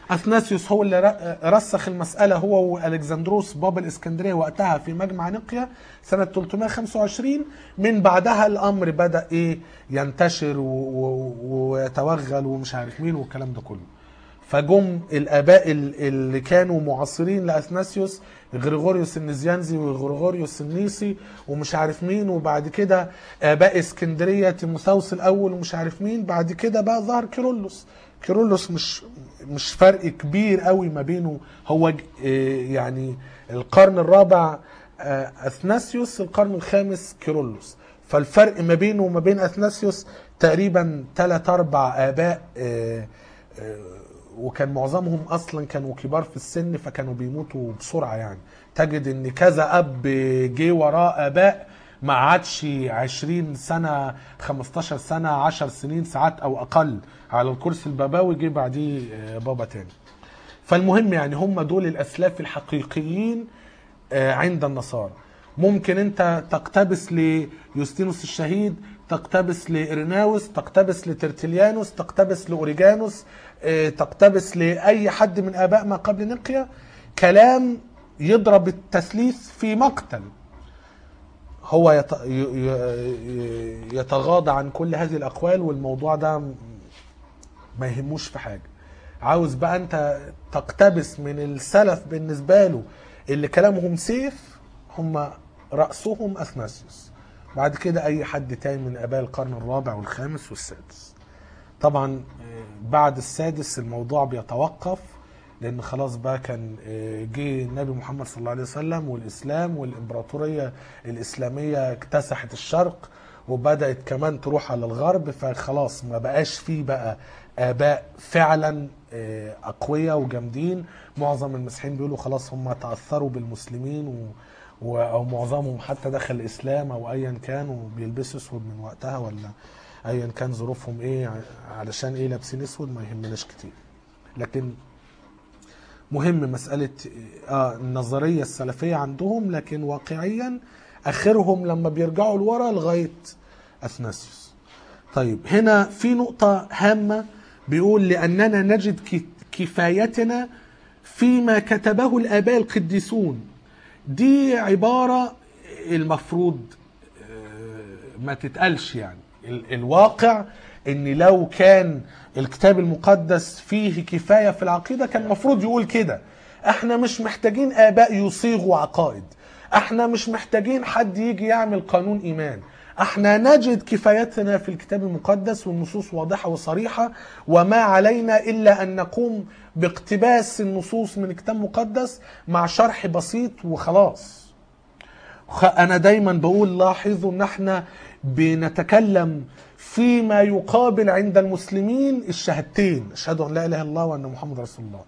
اثناسيوس هو اللي ر- رسخ المساله هو والكسندروس بابا الاسكندريه وقتها في مجمع نقيا سنه 325 من بعدها الامر بدا ايه ينتشر و- و- ويتوغل ومش عارف مين والكلام ده كله فجم الاباء ال- اللي كانوا معاصرين لاثناسيوس غريغوريوس النزيانزي وغريغوريوس النيسي ومش عارف مين وبعد كده اباء اسكندريه تيموثاوس الاول ومش عارف مين بعد كده بقى ظهر كيرلس كيرلس مش مش فرق كبير قوي ما بينه هو ج- إيه يعني القرن الرابع آه، اثناسيوس القرن الخامس كيرلس فالفرق ما بينه وما بين اثناسيوس تقريبا ثلاث اربع اباء آه، آه، وكان معظمهم اصلا كانوا كبار في السن فكانوا بيموتوا بسرعه يعني تجد ان كذا اب جه وراه اباء ما عادش 20 سنه 15 سنه 10 سنين ساعات او اقل على الكرسي البابوي جه بعديه آه، بابا تاني فالمهم يعني هم دول الاسلاف الحقيقيين آه، عند النصارى ممكن انت تقتبس ليوستينوس الشهيد تقتبس لإريناوس تقتبس لترتليانوس تقتبس لأوريجانوس آه، تقتبس لأي حد من آباء ما قبل نقيا كلام يضرب التثليث في مقتل هو يت- ي- ي- يتغاضى عن كل هذه الأقوال والموضوع ده ما يهموش في حاجة عاوز بقى انت تقتبس من السلف بالنسبة له اللي كلامهم سيف هم رأسهم أثناسيوس بعد كده أي حد تاني من آباء القرن الرابع والخامس والسادس طبعا آه، بعد السادس الموضوع بيتوقف لان خلاص بقى كان آه، جه النبي محمد صلى الله عليه وسلم والاسلام والامبراطوريه الاسلاميه اكتسحت الشرق وبدات كمان تروح على الغرب فخلاص ما بقاش فيه بقى اباء فعلا آه، اقوياء وجامدين معظم المسيحيين بيقولوا خلاص هم تاثروا بالمسلمين و و- او معظمهم حتى دخل الاسلام او ايا كان وبيلبسوا اسود من وقتها ولا ايا كان ظروفهم ايه ع- علشان ايه لابسين اسود ما يهمناش كتير لكن مهم مسألة آه النظرية السلفية عندهم لكن واقعيا آخرهم لما بيرجعوا لورا لغاية أثناسيوس طيب هنا في نقطة هامة بيقول لأننا نجد ك- كفايتنا فيما كتبه الآباء القديسون دي عبارة المفروض آه، ما تتقالش يعني ال- الواقع ان لو كان الكتاب المقدس فيه كفاية في العقيدة كان المفروض يقول كده احنا مش محتاجين اباء يصيغوا عقائد احنا مش محتاجين حد يجي يعمل قانون ايمان احنا نجد كفايتنا في الكتاب المقدس والنصوص واضحة وصريحة وما علينا الا ان نقوم باقتباس النصوص من الكتاب المقدس مع شرح بسيط وخلاص خ- انا دايما بقول لاحظوا ان احنا بنتكلم فيما يقابل عند المسلمين الشهادتين اشهد ان لا اله الا الله وان محمد رسول الله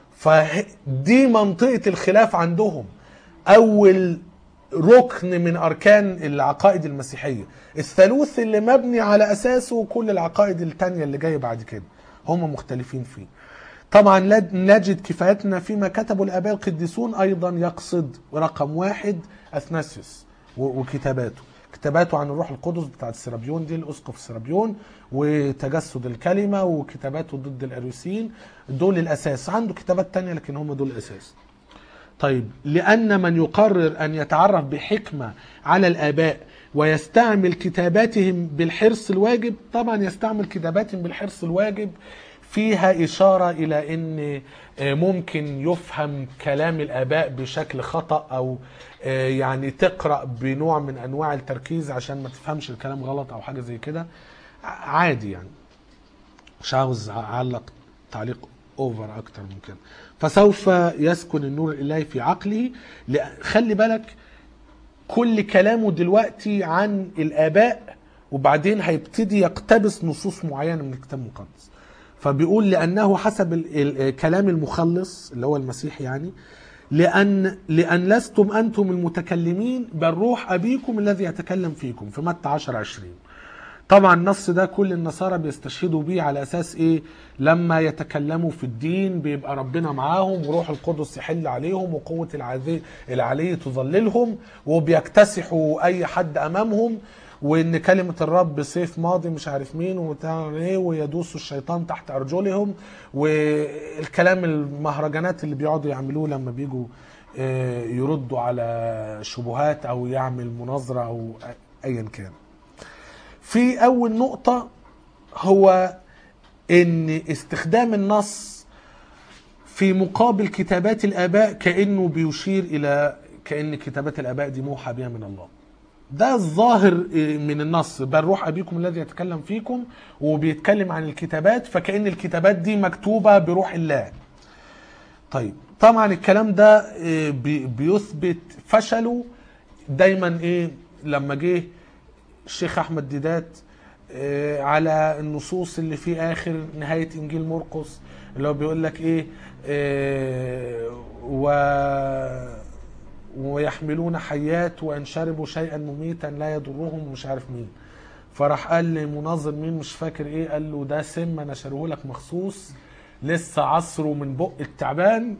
فدي منطقه الخلاف عندهم اول ركن من اركان العقائد المسيحيه الثالوث اللي مبني على اساسه كل العقائد التانية اللي جايه بعد كده هم مختلفين فيه طبعا لا- نجد كفايتنا فيما كتبه الاباء القديسون ايضا يقصد رقم واحد اثناسيوس و- وكتاباته كتاباته عن الروح القدس بتاعت سيرابيون دي الاسقف سيرابيون وتجسد الكلمه وكتاباته ضد الاريوسيين دول الاساس عنده كتابات تانية لكن هم دول الاساس طيب لأن من يقرر أن يتعرف بحكمة على الآباء ويستعمل كتاباتهم بالحرص الواجب طبعا يستعمل كتاباتهم بالحرص الواجب فيها إشارة إلى أن آه، ممكن يفهم كلام الآباء بشكل خطأ أو آه، يعني تقرأ بنوع من أنواع التركيز عشان ما تفهمش الكلام غلط أو حاجة زي كده ع- عادي يعني مش عاوز اعلق تعليق اوفر اكتر من كده فسوف يسكن النور الالهي في عقله لأ- خلي بالك كل كلامه دلوقتي عن الاباء وبعدين هيبتدي يقتبس نصوص معينه من الكتاب المقدس فبيقول لانه حسب ال- ال- كلام المخلص اللي هو المسيح يعني لان لان لستم انتم المتكلمين بل روح ابيكم الذي يتكلم فيكم في متى 10 20 طبعا النص ده كل النصارى بيستشهدوا بيه على اساس ايه لما يتكلموا في الدين بيبقى ربنا معاهم وروح القدس يحل عليهم وقوة العذي العلي تظللهم وبيكتسحوا اي حد امامهم وان كلمه الرب سيف ماضي مش عارف مين وبتاع ايه ويدوس الشيطان تحت ارجلهم والكلام المهرجانات اللي بيقعدوا يعملوه لما بيجوا آه، يردوا على شبهات او يعمل مناظره او ايا كان في اول نقطه هو ان استخدام النص في مقابل كتابات الاباء كانه بيشير الى كان كتابات الاباء دي موحى بها من الله ده الظاهر من النص بل روح ابيكم الذي يتكلم فيكم وبيتكلم عن الكتابات فكأن الكتابات دي مكتوبة بروح الله طيب طبعا الكلام ده آه، بي- بيثبت فشله دايما ايه لما جه الشيخ احمد ديدات آه، على النصوص اللي في اخر نهايه انجيل مرقس اللي هو بيقول لك ايه آه، و ويحملون حيات وان شربوا شيئا مميتا لا يضرهم ومش عارف مين فراح قال لمناظر مين مش فاكر ايه قال له ده سم انا شاريه لك مخصوص لسه عصره من بق التعبان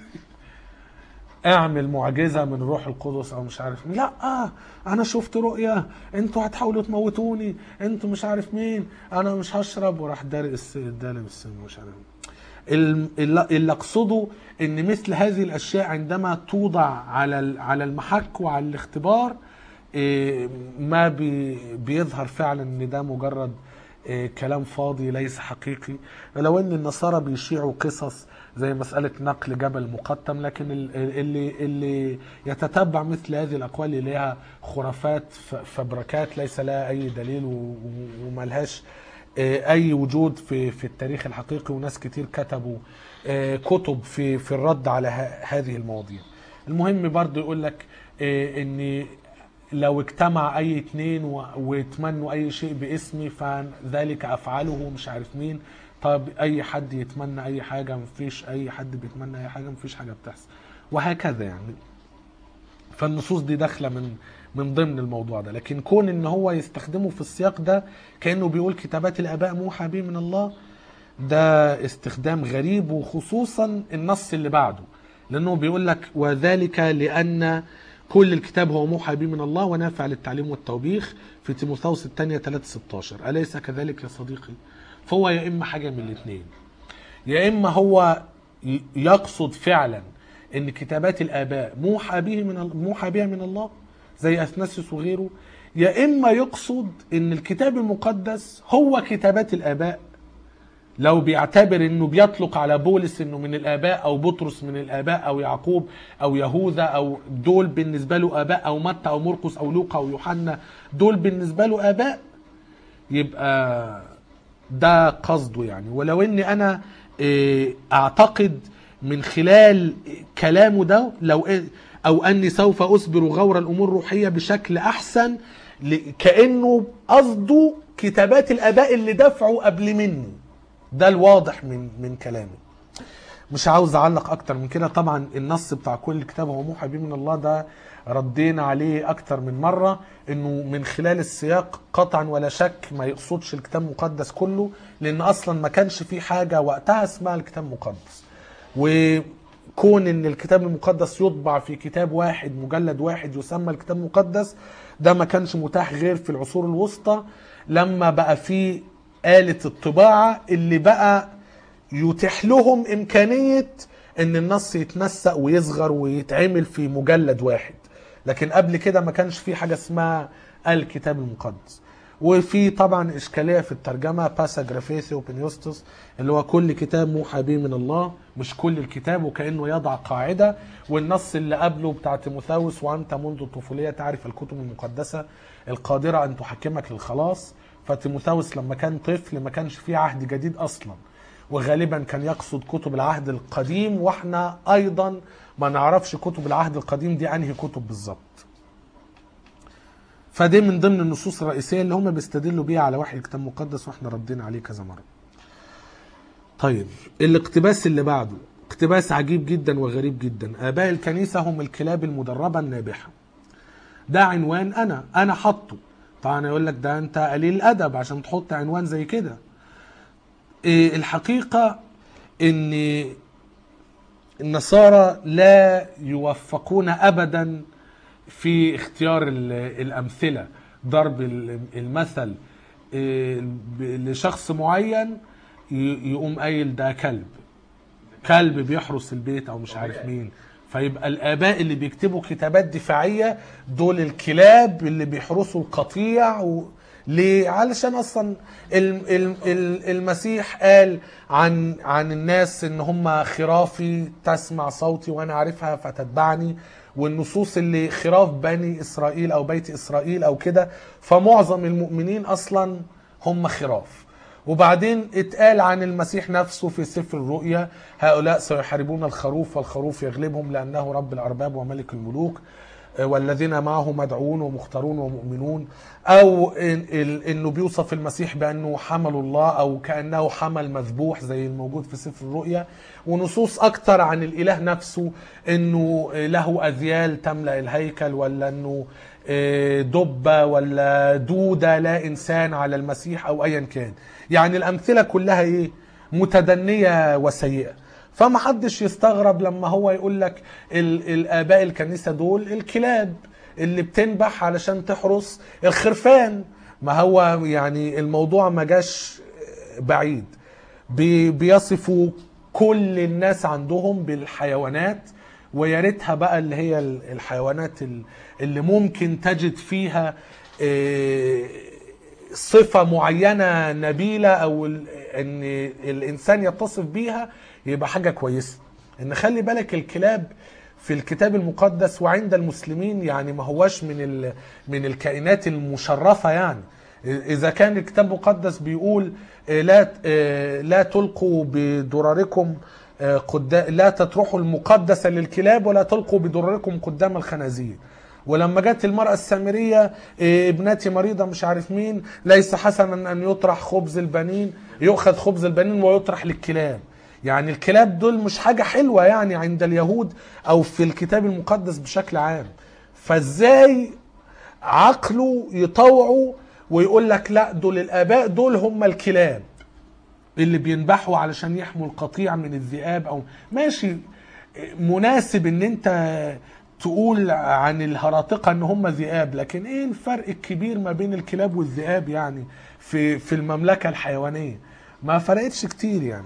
اعمل معجزه من روح القدس او مش عارف مين لا آه انا شفت رؤيه انتوا هتحاولوا تموتوني انتوا مش عارف مين انا مش هشرب وراح دارق الس- دالب السم مش عارف مين. ال- اللي اللي اقصده ان مثل هذه الاشياء عندما توضع على ال- على المحك وعلى الاختبار إيه، ما بي- بيظهر فعلا ان ده مجرد إيه، كلام فاضي ليس حقيقي لو ان النصارى بيشيعوا قصص زي مسألة نقل جبل مقطم لكن ال- اللي اللي يتتبع مثل هذه الأقوال اللي لها خرافات ف- فبركات ليس لها أي دليل و- و- وملهاش آه، أي وجود في في التاريخ الحقيقي وناس كتير كتبوا آه، كتب في في الرد على ه- هذه المواضيع المهم برضو يقول لك آه، ان لو اجتمع اي اتنين و- ويتمنوا اي شيء باسمي فذلك افعله مش عارف مين طب اي حد يتمنى اي حاجه مفيش اي حد بيتمنى اي حاجه مفيش حاجه بتحصل وهكذا يعني فالنصوص دي داخله من من ضمن الموضوع ده لكن كون ان هو يستخدمه في السياق ده كانه بيقول كتابات الاباء موحى به من الله ده استخدام غريب وخصوصا النص اللي بعده لانه بيقول لك وذلك لان كل الكتاب هو موحى به من الله ونافع للتعليم والتوبيخ في تيموثاوس الثانية 3 16 أليس كذلك يا صديقي؟ فهو يا إما حاجة من الاثنين يا إما هو ي- يقصد فعلا ان كتابات الاباء موحى به من ال- موحى بها من الله زي اثناسيوس وغيره يا اما يقصد ان الكتاب المقدس هو كتابات الاباء لو بيعتبر انه بيطلق على بولس انه من الاباء او بطرس من الاباء او يعقوب او يهوذا او دول بالنسبه له اباء او متى او مرقس او لوقا او يوحنا دول بالنسبه له اباء يبقى ده قصده يعني ولو اني انا إيه، اعتقد من خلال كلامه ده لو إيه- او اني سوف اصبر غور الامور الروحيه بشكل احسن ل- كانه قصده كتابات الاباء اللي دفعوا قبل مني ده الواضح من من كلامي مش عاوز اعلق اكتر من كده طبعا النص بتاع كل كتاب هو موحى به من الله ده ردينا عليه اكتر من مره انه من خلال السياق قطعا ولا شك ما يقصدش الكتاب المقدس كله لان اصلا ما كانش في حاجه وقتها اسمها الكتاب المقدس وكون ان الكتاب المقدس يطبع في كتاب واحد مجلد واحد يسمى الكتاب المقدس ده ما كانش متاح غير في العصور الوسطى لما بقى في آلة الطباعة اللي بقى يتيح لهم إمكانية إن النص يتنسق ويصغر ويتعمل في مجلد واحد لكن قبل كده ما كانش في حاجة اسمها الكتاب المقدس وفي طبعا إشكالية في الترجمة باسا جرافيثي وبنيوستوس اللي هو كل كتاب موحى به من الله مش كل الكتاب وكأنه يضع قاعدة والنص اللي قبله بتاع تيموثاوس وأنت منذ الطفولية تعرف الكتب المقدسة القادرة أن تحكمك للخلاص فتيموثاوس لما كان طفل ما كانش فيه عهد جديد أصلا وغالبا كان يقصد كتب العهد القديم واحنا ايضا ما نعرفش كتب العهد القديم دي انهي كتب بالظبط فدي من ضمن النصوص الرئيسيه اللي هم بيستدلوا بيها على وحي الكتاب المقدس واحنا ردينا عليه كذا مره طيب الاقتباس اللي بعده اقتباس عجيب جدا وغريب جدا اباء الكنيسه هم الكلاب المدربه النابحه ده عنوان انا انا حاطه طبعا يقول لك ده انت قليل الادب عشان تحط عنوان زي كده إيه الحقيقة ان النصارى لا يوفقون ابدا في اختيار ال- الامثلة ضرب ال- المثل إيه، ب- لشخص معين ي- يقوم قايل ده كلب كلب بيحرس البيت او مش عارف مين فيبقى الاباء اللي بيكتبوا كتابات دفاعيه دول الكلاب اللي بيحرسوا القطيع و... ليه؟ علشان اصلا ال- ال- ال- المسيح قال عن عن الناس ان هم خرافي تسمع صوتي وانا عارفها فتتبعني والنصوص اللي خراف بني اسرائيل او بيت اسرائيل او كده فمعظم المؤمنين اصلا هم خراف وبعدين اتقال عن المسيح نفسه في سفر الرؤيا هؤلاء سيحاربون الخروف والخروف يغلبهم لأنه رب الأرباب وملك الملوك آه، والذين معه مدعون ومختارون ومؤمنون أو إن- ال- إنه بيوصف المسيح بأنه حمل الله أو كأنه حمل مذبوح زي الموجود في سفر الرؤيا ونصوص أكتر عن الإله نفسه إنه آه، له أذيال تملأ الهيكل ولا إنه آه، دبة ولا دودة لا إنسان على المسيح أو أيا كان يعني الأمثلة كلها إيه متدنية وسيئة فما حدش يستغرب لما هو يقول لك ال- الآباء الكنيسة دول الكلاب اللي بتنبح علشان تحرس الخرفان ما هو يعني الموضوع ما جاش بعيد بي- بيصفوا كل الناس عندهم بالحيوانات ويا ريتها بقى اللي هي ال- الحيوانات ال- اللي ممكن تجد فيها آه، صفة معينة نبيلة أو ال- إن الإنسان يتصف بيها يبقى حاجة كويسة إن خلي بالك الكلاب في الكتاب المقدس وعند المسلمين يعني ما هواش من ال- من الكائنات المشرفة يعني إذا كان الكتاب المقدس بيقول آه، لا آه، لا تلقوا بدراركم آه، قدام لا تطرحوا المقدسة للكلاب ولا تلقوا بدراركم قدام الخنازير ولما جت المرأة السامرية إيه، ابنتي مريضة مش عارف مين ليس حسنا أن يطرح خبز البنين يؤخذ خبز البنين ويطرح للكلاب يعني الكلاب دول مش حاجة حلوة يعني عند اليهود أو في الكتاب المقدس بشكل عام فازاي عقله يطوعه ويقول لك لا دول الآباء دول هم الكلاب اللي بينبحوا علشان يحموا القطيع من الذئاب او ماشي مناسب ان انت تقول عن الهراطقة ان هم ذئاب لكن ايه الفرق الكبير ما بين الكلاب والذئاب يعني في في المملكة الحيوانية ما فرقتش كتير يعني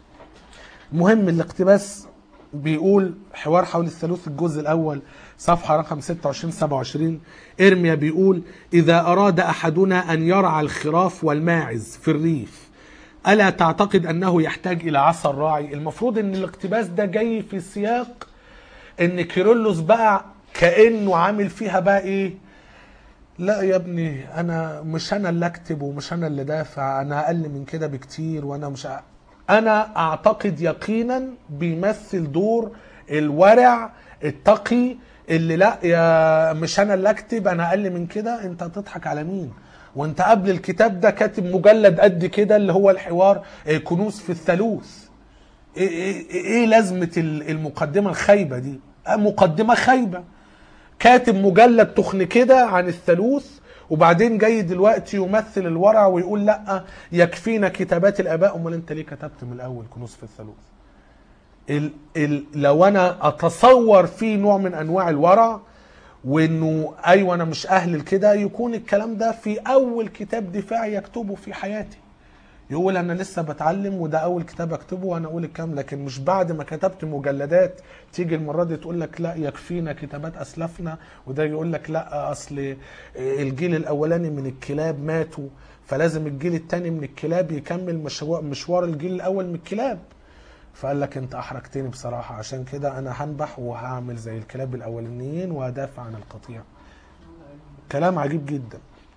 مهم الاقتباس بيقول حوار حول الثالوث الجزء الاول صفحه رقم 26 27 ارميا بيقول اذا اراد احدنا ان يرعى الخراف والماعز في الريف الا تعتقد انه يحتاج الى عصا الراعي المفروض ان الاقتباس ده جاي في سياق ان كيرلس بقى كانه عامل فيها بقى ايه لا يا ابني انا مش انا اللي اكتب ومش انا اللي دافع انا اقل من كده بكتير وانا مش أ... انا اعتقد يقينا بيمثل دور الورع التقي اللي لا يا مش انا اللي اكتب انا اقل من كده انت هتضحك على مين وانت قبل الكتاب ده كاتب مجلد قد كده اللي هو الحوار آه، كنوز في الثالوث ايه, إيه, إيه لازمه ال- المقدمه الخايبه دي آه، مقدمه خايبه كاتب مجلد تخن كده عن الثالوث وبعدين جاي دلوقتي يمثل الورع ويقول لا يكفينا كتابات الاباء امال انت ليه كتبت من الاول كنوز في الثالوث ال ال لو انا اتصور في نوع من انواع الورع وانه ايوه انا مش اهل لكده يكون الكلام ده في اول كتاب دفاعي يكتبه في حياتي يقول انا لسه بتعلم وده اول كتاب اكتبه وانا اقول الكلام لكن مش بعد ما كتبت مجلدات تيجي المره دي تقول لك لا يكفينا كتابات اسلافنا وده يقول لك لا اصل الجيل الاولاني من الكلاب ماتوا فلازم الجيل الثاني من الكلاب يكمل مشوار, مشوار الجيل الاول من الكلاب فقال لك انت احرجتني بصراحه عشان كده انا هنبح وهعمل زي الكلاب الاولانيين وهدافع عن القطيع كلام عجيب جدا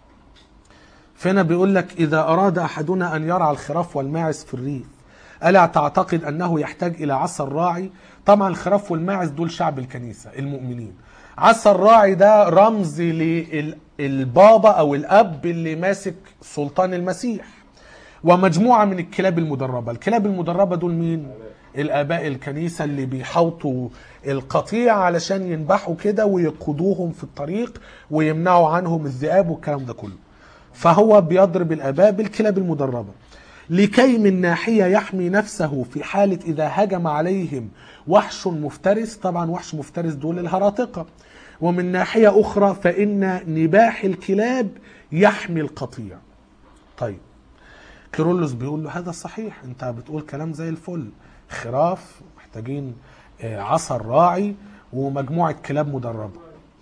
فهنا بيقول لك إذا أراد أحدنا أن يرعى الخراف والماعز في الريف ألا تعتقد أنه يحتاج إلى عصا الراعي طبعا الخراف والماعز دول شعب الكنيسة المؤمنين عصا الراعي ده رمز للبابا أو الأب اللي ماسك سلطان المسيح ومجموعة من الكلاب المدربة الكلاب المدربة دول مين؟ الآباء الكنيسة اللي بيحوطوا القطيع علشان ينبحوا كده ويقودوهم في الطريق ويمنعوا عنهم الذئاب والكلام ده كله فهو بيضرب الآباء بالكلاب المدربة لكي من ناحية يحمي نفسه في حالة إذا هجم عليهم وحش مفترس طبعا وحش مفترس دول الهراطقة ومن ناحية أخرى فإن نباح الكلاب يحمي القطيع طيب كيرلس بيقول له هذا صحيح انت بتقول كلام زي الفل خراف محتاجين آه، عصا الراعي ومجموعة كلاب مدربة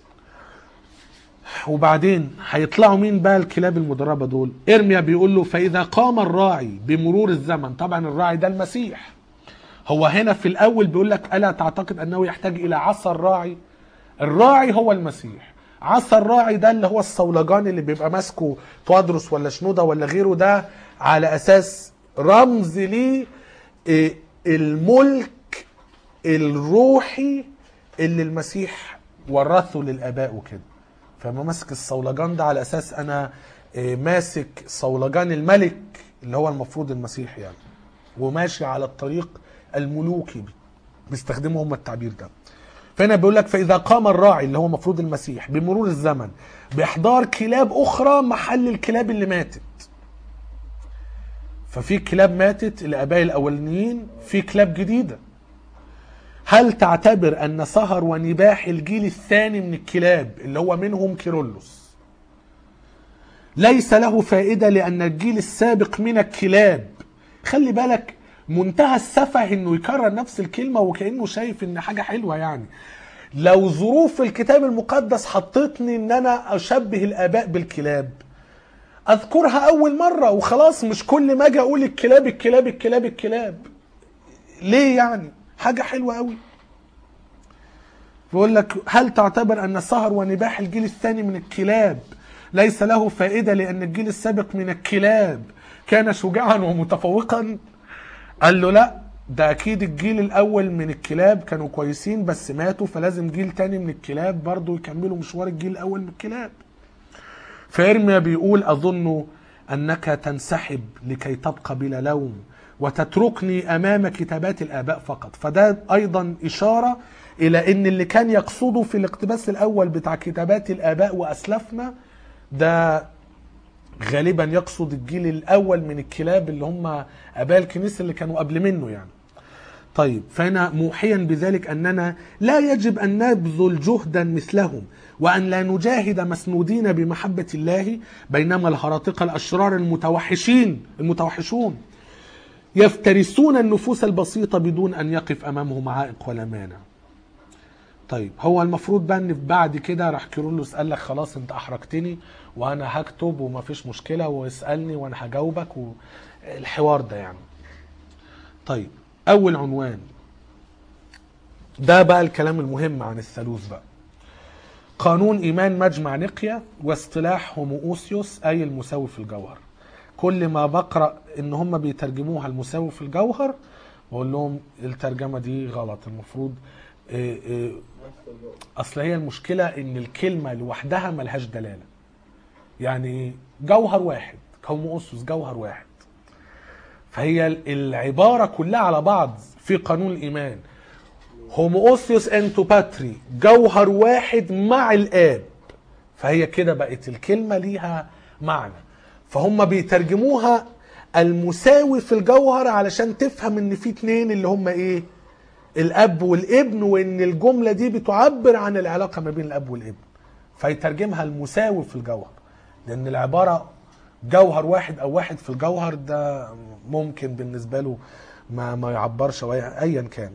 وبعدين هيطلعوا مين بقى الكلاب المدربة دول ارميا بيقول له فإذا قام الراعي بمرور الزمن طبعا الراعي ده المسيح هو هنا في الأول بيقول لك ألا تعتقد أنه يحتاج إلى عصا الراعي الراعي هو المسيح عصا الراعي ده اللي هو الصولجان اللي بيبقى ماسكه توادرس ولا شنودة ولا غيره ده على أساس رمز ليه إيه، الملك الروحي اللي المسيح ورثه للآباء وكده فما ماسك الصولجان ده على أساس أنا إيه، ماسك صولجان الملك اللي هو المفروض المسيح يعني وماشي على الطريق الملوكي بيستخدموا هم التعبير ده فهنا بيقول لك فاذا قام الراعي اللي هو مفروض المسيح بمرور الزمن باحضار كلاب اخرى محل الكلاب اللي ماتت ففي كلاب ماتت الاباء الاولانيين في كلاب جديده هل تعتبر ان سهر ونباح الجيل الثاني من الكلاب اللي هو منهم كيرلس ليس له فائده لان الجيل السابق من الكلاب خلي بالك منتهى السفه انه يكرر نفس الكلمه وكانه شايف ان حاجه حلوه يعني لو ظروف الكتاب المقدس حطتني ان انا اشبه الاباء بالكلاب اذكرها اول مره وخلاص مش كل ما اجي اقول الكلاب الكلاب الكلاب الكلاب ليه يعني حاجه حلوه قوي بيقول لك هل تعتبر ان سهر ونباح الجيل الثاني من الكلاب ليس له فائده لان الجيل السابق من الكلاب كان شجاعا ومتفوقا قال له لا ده اكيد الجيل الاول من الكلاب كانوا كويسين بس ماتوا فلازم جيل تاني من الكلاب برضو يكملوا مشوار الجيل الاول من الكلاب فارميا بيقول اظن انك تنسحب لكي تبقى بلا لوم وتتركني امام كتابات الاباء فقط فده ايضا اشاره الى ان اللي كان يقصده في الاقتباس الاول بتاع كتابات الاباء واسلافنا ده غالبا يقصد الجيل الاول من الكلاب اللي هم اباء الكنيسه اللي كانوا قبل منه يعني طيب فهنا موحيا بذلك اننا لا يجب ان نبذل جهدا مثلهم وان لا نجاهد مسنودين بمحبه الله بينما الهراطقه الاشرار المتوحشين المتوحشون يفترسون النفوس البسيطه بدون ان يقف امامهم عائق ولا مانع طيب هو المفروض بقى ان بعد كده راح كيرلس قال لك خلاص انت احرجتني وانا هكتب ومفيش مشكله واسالني وانا هجاوبك والحوار ده يعني طيب اول عنوان ده بقى الكلام المهم عن الثالوث بقى قانون ايمان مجمع نقيا واصطلاح هومووسيوس اي المساوي في الجوهر كل ما بقرا ان هم بيترجموها المساوي في الجوهر بقول لهم الترجمه دي غلط المفروض إيه إيه اصل هي المشكله ان الكلمه لوحدها ملهاش دلاله يعني جوهر واحد هومووسيوس جوهر واحد فهي العباره كلها على بعض في قانون الايمان هومووسيوس انتو باتري جوهر واحد مع الاب فهي كده بقت الكلمه ليها معنى فهم بيترجموها المساوي في الجوهر علشان تفهم ان في اتنين اللي هم ايه الاب والابن وان الجمله دي بتعبر عن العلاقه ما بين الاب والابن فيترجمها المساوي في الجوهر لان العباره جوهر واحد او واحد في الجوهر ده ممكن بالنسبه له ما ما يعبرش أو أي- ايا كان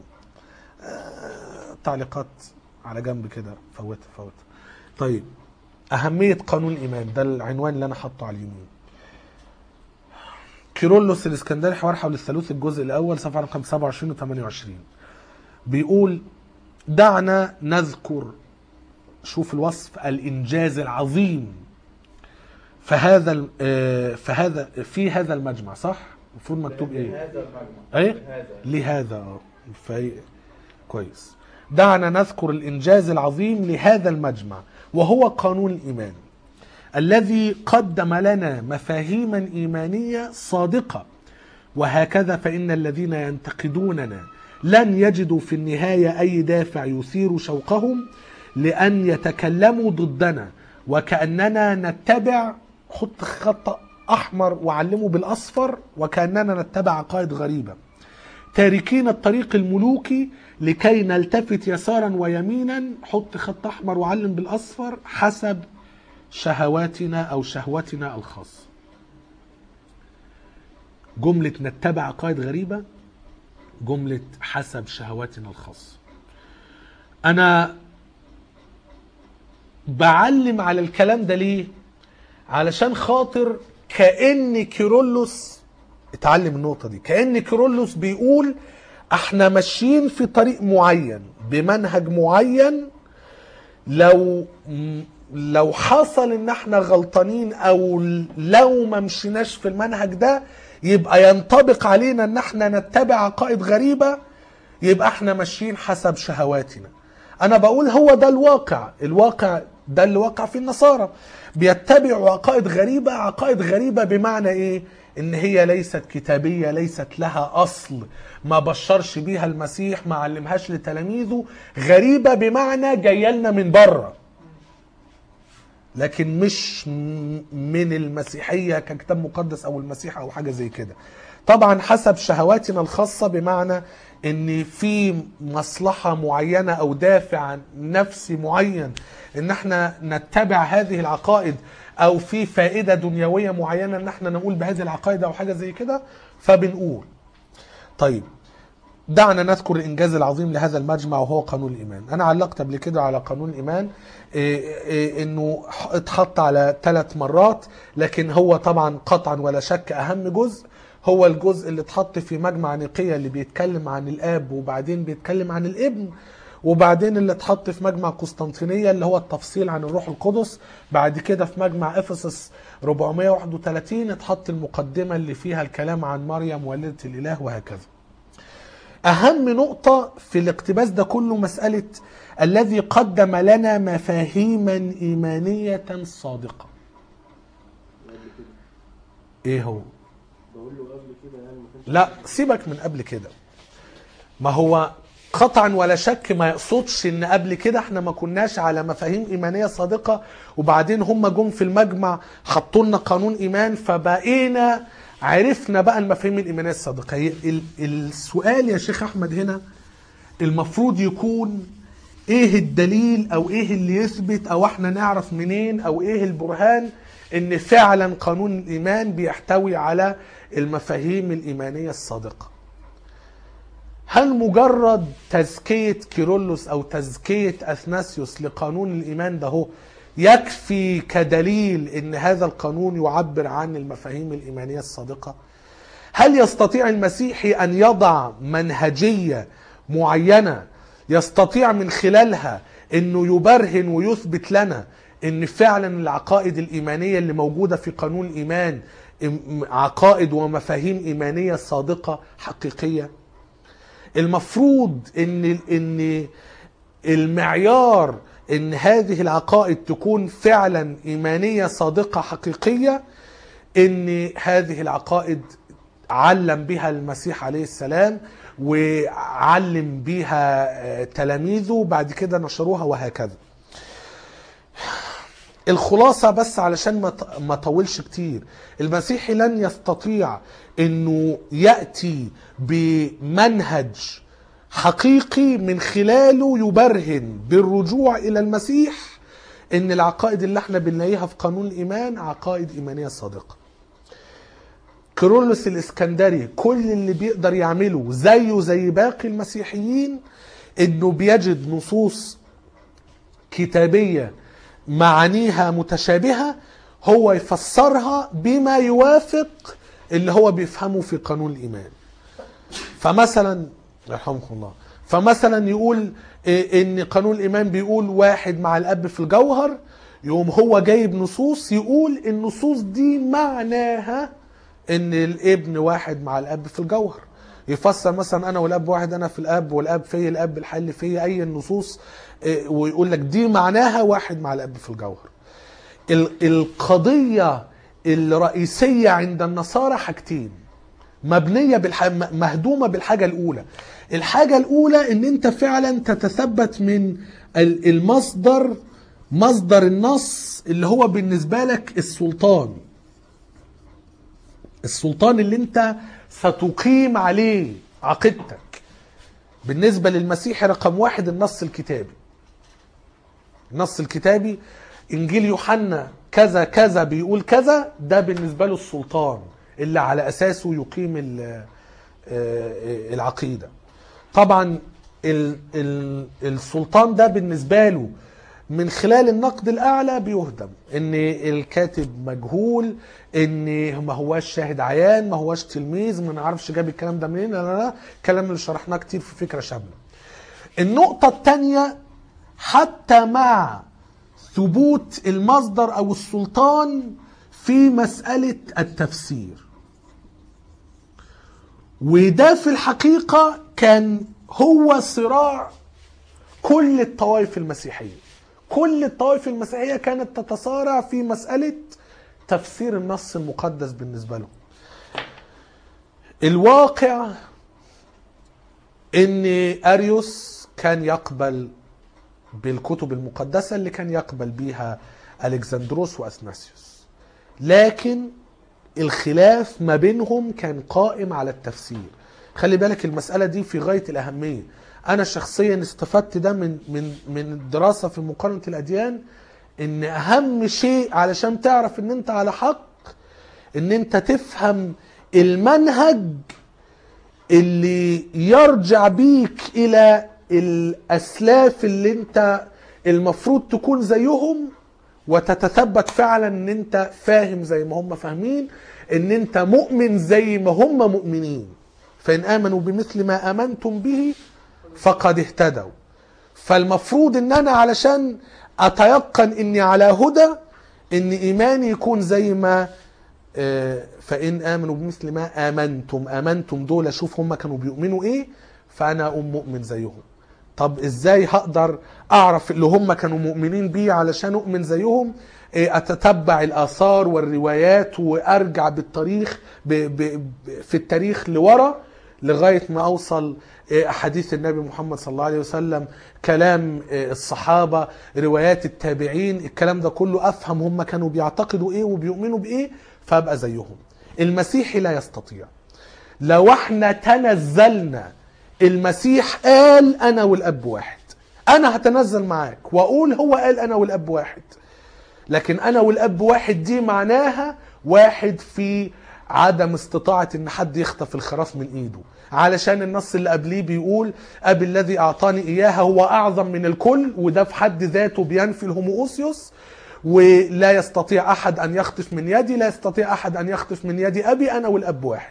آه، تعليقات على جنب كده فوت فوت طيب اهميه قانون الايمان ده العنوان اللي انا حاطه على اليمين كيرلس الاسكندري حوار حول الثالوث الجزء الاول صفحه رقم 27 و 28 بيقول دعنا نذكر شوف الوصف الانجاز العظيم فهذا ال- آه، فهذا في هذا المجمع صح المفروض مكتوب ايه هذا المجمع ايه هذا لهذا اه في كويس دعنا نذكر الانجاز العظيم لهذا المجمع وهو قانون الايمان الذي قدم لنا مفاهيما ايمانيه صادقه وهكذا فان الذين ينتقدوننا لن يجدوا في النهايه اي دافع يثير شوقهم لان يتكلموا ضدنا وكاننا نتبع حط خط احمر وعلمه بالاصفر وكاننا نتبع عقائد غريبه تاركين الطريق الملوكي لكي نلتفت يسارا ويمينا حط خط احمر وعلم بالاصفر حسب شهواتنا او شهوتنا الخاصه جمله نتبع عقائد غريبه جمله حسب شهواتنا الخاصه انا بعلم على الكلام ده ليه علشان خاطر كأن كيرلس اتعلم النقطة دي كأن كيرلس بيقول احنا ماشيين في طريق معين بمنهج معين لو لو حصل ان احنا غلطانين او لو ما مشيناش في المنهج ده يبقى ينطبق علينا ان احنا نتبع عقائد غريبة يبقى احنا ماشيين حسب شهواتنا انا بقول هو ده الواقع الواقع ده اللي وقع فيه النصارى بيتبعوا عقائد غريبة عقائد غريبة بمعنى ايه ان هي ليست كتابية ليست لها اصل ما بشرش بيها المسيح ما علمهاش لتلاميذه غريبة بمعنى جاية لنا من بره لكن مش م- من المسيحية ككتاب مقدس او المسيح او حاجة زي كده طبعا حسب شهواتنا الخاصة بمعنى ان في مصلحة معينة او دافع نفسي معين ان احنا نتبع هذه العقائد او في فائدة دنيوية معينة ان احنا نقول بهذه العقائد او حاجة زي كده فبنقول طيب دعنا نذكر الانجاز العظيم لهذا المجمع وهو قانون الايمان انا علقت قبل كده على قانون الايمان إيه إيه انه ح- اتحط على ثلاث مرات لكن هو طبعا قطعا ولا شك اهم جزء هو الجزء اللي اتحط في مجمع نيقية اللي بيتكلم عن الاب وبعدين بيتكلم عن الابن وبعدين اللي اتحط في مجمع قسطنطينية اللي هو التفصيل عن الروح القدس بعد كده في مجمع افسس 431 اتحط المقدمة اللي فيها الكلام عن مريم والدة الاله وهكذا اهم نقطة في الاقتباس ده كله مسألة الذي قدم لنا مفاهيما ايمانية صادقة قبل كده ايه هو بقول له قبل كده يعني ما كانش لا سيبك من قبل كده ما هو قطعا ولا شك ما يقصدش ان قبل كده احنا ما كناش على مفاهيم ايمانيه صادقه وبعدين هم جم في المجمع حطوا لنا قانون ايمان فبقينا عرفنا بقى المفاهيم الايمانيه الصادقه هي ال- السؤال يا شيخ احمد هنا المفروض يكون ايه الدليل او ايه اللي يثبت او احنا نعرف منين او ايه البرهان ان فعلا قانون الايمان بيحتوي على المفاهيم الايمانيه الصادقه هل مجرد تزكية كيرلس أو تزكية أثناسيوس لقانون الإيمان ده هو يكفي كدليل أن هذا القانون يعبر عن المفاهيم الإيمانية الصادقة؟ هل يستطيع المسيحي أن يضع منهجية معينة يستطيع من خلالها أنه يبرهن ويثبت لنا أن فعلا العقائد الإيمانية اللي موجودة في قانون الإيمان إم- عقائد ومفاهيم إيمانية صادقة حقيقية؟ المفروض ان ان المعيار ان هذه العقائد تكون فعلا ايمانيه صادقه حقيقيه ان هذه العقائد علم بها المسيح عليه السلام وعلم بها آه، تلاميذه بعد كده نشروها وهكذا الخلاصة بس علشان ما ط- ما طولش كتير المسيحي لن يستطيع انه يأتي بمنهج حقيقي من خلاله يبرهن بالرجوع الى المسيح ان العقائد اللي احنا بنلاقيها في قانون الايمان عقائد ايمانية صادقة كيرلس الاسكندري كل اللي بيقدر يعمله زيه زي باقي المسيحيين انه بيجد نصوص كتابية معانيها متشابهة هو يفسرها بما يوافق اللي هو بيفهمه في قانون الإيمان فمثلا يرحمكم الله فمثلا يقول إيه ان قانون الايمان بيقول واحد مع الاب في الجوهر يقوم هو جايب نصوص يقول النصوص دي معناها ان الابن واحد مع الاب في الجوهر يفسر مثلا انا والاب واحد انا في الاب والاب في الاب الحل في اي النصوص إيه، ويقول لك دي معناها واحد مع الاب في الجوهر ال- القضيه الرئيسيه عند النصارى حاجتين مبنيه بالح... م- مهدومه بالحاجه الاولى الحاجه الاولى ان انت فعلا تتثبت من ال- المصدر مصدر النص اللي هو بالنسبه لك السلطان السلطان اللي انت ستقيم عليه عقيدتك بالنسبة للمسيحي رقم واحد النص الكتابي النص الكتابي انجيل يوحنا كذا كذا بيقول كذا ده بالنسبه له السلطان اللي على اساسه يقيم ال- آه، العقيده طبعا ال- ال- السلطان ده بالنسبه له من خلال النقد الاعلى بيهدم ان الكاتب مجهول ان ما هواش شاهد عيان ما هواش تلميذ ما نعرفش جاب الكلام ده منين لا لا لا الكلام اللي شرحناه كتير في فكره شامله النقطه الثانيه حتى مع ثبوت المصدر او السلطان في مساله التفسير وده في الحقيقه كان هو صراع كل الطوائف المسيحيه كل الطوائف المسيحيه كانت تتصارع في مساله تفسير النص المقدس بالنسبه لهم الواقع ان اريوس كان يقبل بالكتب المقدسة اللي كان يقبل بيها ألكسندروس وأثناسيوس لكن الخلاف ما بينهم كان قائم على التفسير خلي بالك المسألة دي في غاية الأهمية أنا شخصيا استفدت ده من من من الدراسة في مقارنة الأديان إن أهم شيء علشان تعرف إن أنت على حق إن أنت تفهم المنهج اللي يرجع بيك الى الاسلاف اللي انت المفروض تكون زيهم وتتثبت فعلا ان انت فاهم زي ما هم فاهمين ان انت مؤمن زي ما هم مؤمنين فان امنوا بمثل ما امنتم به فقد اهتدوا فالمفروض ان انا علشان اتيقن اني على هدى ان ايماني يكون زي ما آه، فان امنوا بمثل ما امنتم امنتم دول اشوف هم كانوا بيؤمنوا ايه فانا اقوم مؤمن زيهم طب ازاي هقدر اعرف اللي هم كانوا مؤمنين بيه علشان اؤمن زيهم إيه، اتتبع الاثار والروايات وارجع بالتاريخ ب ب ب- في التاريخ لورا لغايه ما اوصل إيه، احاديث النبي محمد صلى الله عليه وسلم كلام إيه، الصحابه روايات التابعين الكلام ده كله افهم هم كانوا بيعتقدوا ايه وبيؤمنوا بايه فابقى زيهم المسيحي لا يستطيع لو احنا تنزلنا المسيح قال انا والاب واحد انا هتنزل معاك واقول هو قال انا والاب واحد لكن انا والاب واحد دي معناها واحد في عدم استطاعة ان حد يخطف الخراف من ايده علشان النص اللي قبليه بيقول ابي الذي اعطاني اياها هو اعظم من الكل وده في حد ذاته بينفي الهوموسيوس ولا يستطيع احد ان يخطف من يدي لا يستطيع احد ان يخطف من يدي ابي انا والاب واحد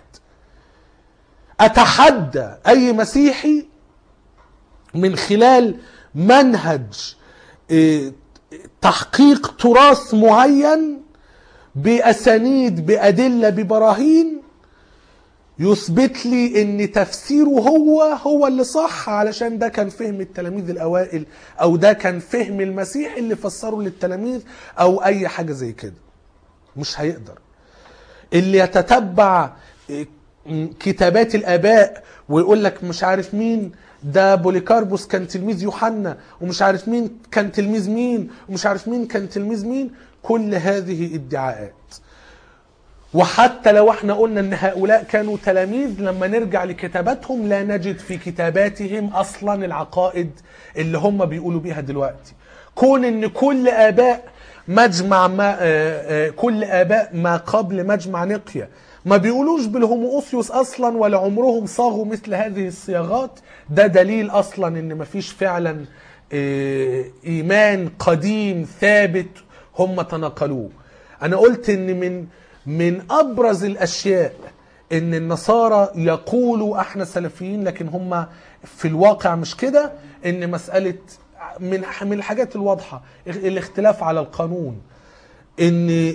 اتحدى اي مسيحي من خلال منهج إيه، تحقيق تراث معين باسانيد بادله ببراهين يثبت لي ان تفسيره هو هو اللي صح علشان ده كان فهم التلاميذ الاوائل او ده كان فهم المسيح اللي فسره للتلاميذ او اي حاجه زي كده مش هيقدر اللي يتتبع كتابات الاباء ويقول لك مش عارف مين ده بوليكاربوس كان تلميذ يوحنا ومش عارف مين كان تلميذ مين ومش عارف مين كان تلميذ مين كل هذه ادعاءات وحتى لو احنا قلنا ان هؤلاء كانوا تلاميذ لما نرجع لكتاباتهم لا نجد في كتاباتهم اصلا العقائد اللي هم بيقولوا بيها دلوقتي كون ان كل اباء مجمع ما آه، آه، كل اباء ما قبل مجمع نقيا ما بيقولوش بالهوموسيوس اصلا ولا عمرهم صاغوا مثل هذه الصياغات ده دليل اصلا ان مفيش فعلا آه، ايمان قديم ثابت هم تناقلوه انا قلت ان من من ابرز الاشياء ان النصارى يقولوا احنا سلفيين لكن هم في الواقع مش كده ان مساله من من الحاجات الواضحه الاختلاف على القانون ان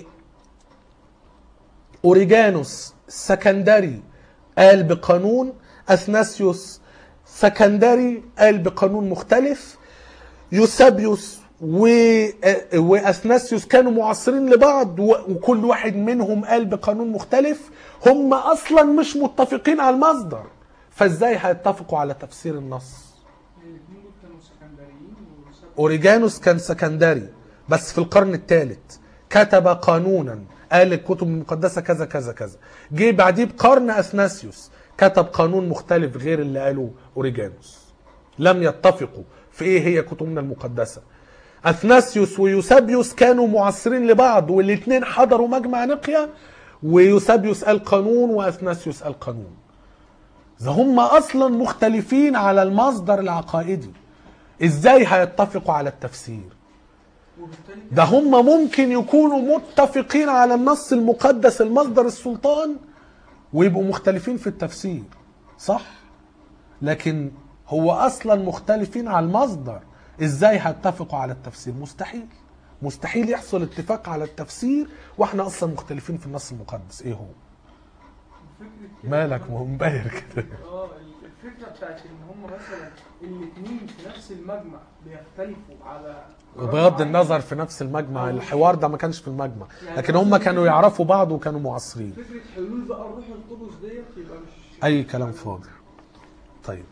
اوريجانوس سكندري قال بقانون اثناسيوس سكندري قال بقانون مختلف يوسابيوس و... واثناسيوس كانوا معاصرين لبعض و... وكل واحد منهم قال بقانون مختلف هم اصلا مش متفقين على المصدر فازاي هيتفقوا على تفسير النص الاثنين دول كانوا سكندريين وسابوا اوريجانوس كان سكندري بس في القرن الثالث كتب قانونا قال الكتب المقدسه كذا كذا كذا جه بعديه بقرن اثناسيوس كتب قانون مختلف غير اللي قاله اوريجانوس لم يتفقوا في ايه هي كتبنا المقدسه اثناسيوس ويوسابيوس كانوا معاصرين لبعض والاثنين حضروا مجمع نقيا ويوسابيوس قال قانون واثناسيوس قال قانون اذا هم اصلا مختلفين على المصدر العقائدي ازاي هيتفقوا على التفسير وبالتالي ده هم ممكن يكونوا متفقين على النص المقدس المصدر السلطان ويبقوا مختلفين في التفسير صح لكن هو اصلا مختلفين على المصدر ازاي هيتفقوا على التفسير مستحيل مستحيل يحصل اتفاق على التفسير واحنا اصلا مختلفين في النص المقدس ايه هو فكره كده مالك منبهر كده اه الفكره بتاعت ان هم مثلا الاثنين في نفس المجمع بيختلفوا على بغض النظر في نفس المجمع الحوار ده ما كانش في المجمع لكن هم كانوا يعرفوا بعض وكانوا معاصرين فكره حلول بقى الروح القدس ديت يبقى مش اي كلام فاضي طيب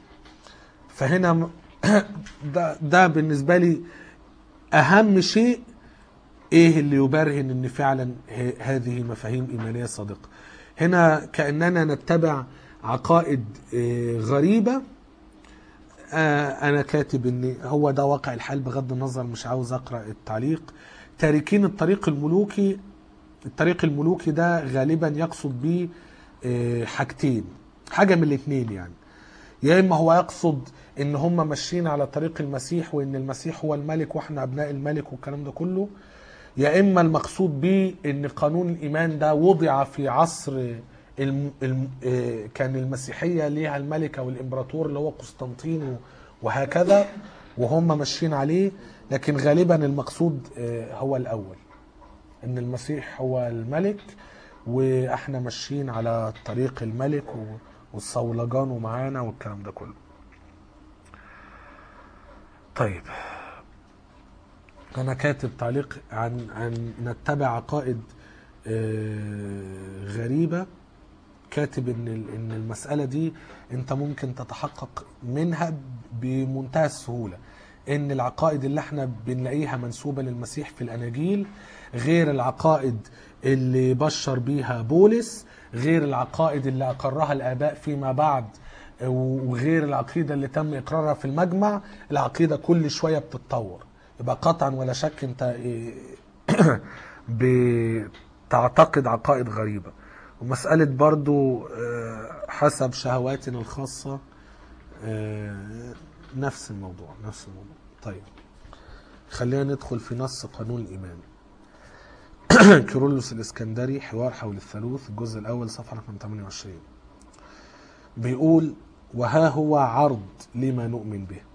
فهنا م- ده ده بالنسبه لي اهم شيء ايه اللي يبرهن ان فعلا ه- هذه مفاهيم ايمانيه صادقه هنا كاننا نتبع عقائد آه، غريبه آه، انا كاتب ان هو ده واقع الحال بغض النظر مش عاوز اقرا التعليق تاركين الطريق الملوكي الطريق الملوكي ده غالبا يقصد به آه، حاجتين حاجه من الاثنين يعني يا اما هو يقصد ان هم ماشيين على طريق المسيح وان المسيح هو الملك واحنا ابناء الملك والكلام ده كله يا اما المقصود به ان قانون الايمان ده وضع في عصر الم... الم... آه، كان المسيحيه ليها الملك او الامبراطور اللي هو قسطنطين وهكذا وهم ماشيين عليه لكن غالبا المقصود آه، هو الاول ان المسيح هو الملك واحنا ماشيين على طريق الملك و- والصولجان ومعانا والكلام ده كله طيب انا كاتب تعليق عن عن نتبع عقائد آه، غريبه كاتب ان ال- ان المساله دي انت ممكن تتحقق منها بمنتهى السهوله ان العقائد اللي احنا بنلاقيها منسوبه للمسيح في الاناجيل غير العقائد اللي بشر بيها بولس غير العقائد اللي اقرها الاباء فيما بعد وغير العقيده اللي تم اقرارها في المجمع العقيده كل شويه بتتطور يبقى قطعا ولا شك انت إيه، بتعتقد عقائد غريبه ومسألة برضو آه، حسب شهواتنا الخاصة آه، نفس الموضوع نفس الموضوع طيب خلينا ندخل في نص قانون الإيمان كيرلس الإسكندري حوار حول الثالوث الجزء الأول صفحة رقم 28 بيقول وها هو عرض لما نؤمن به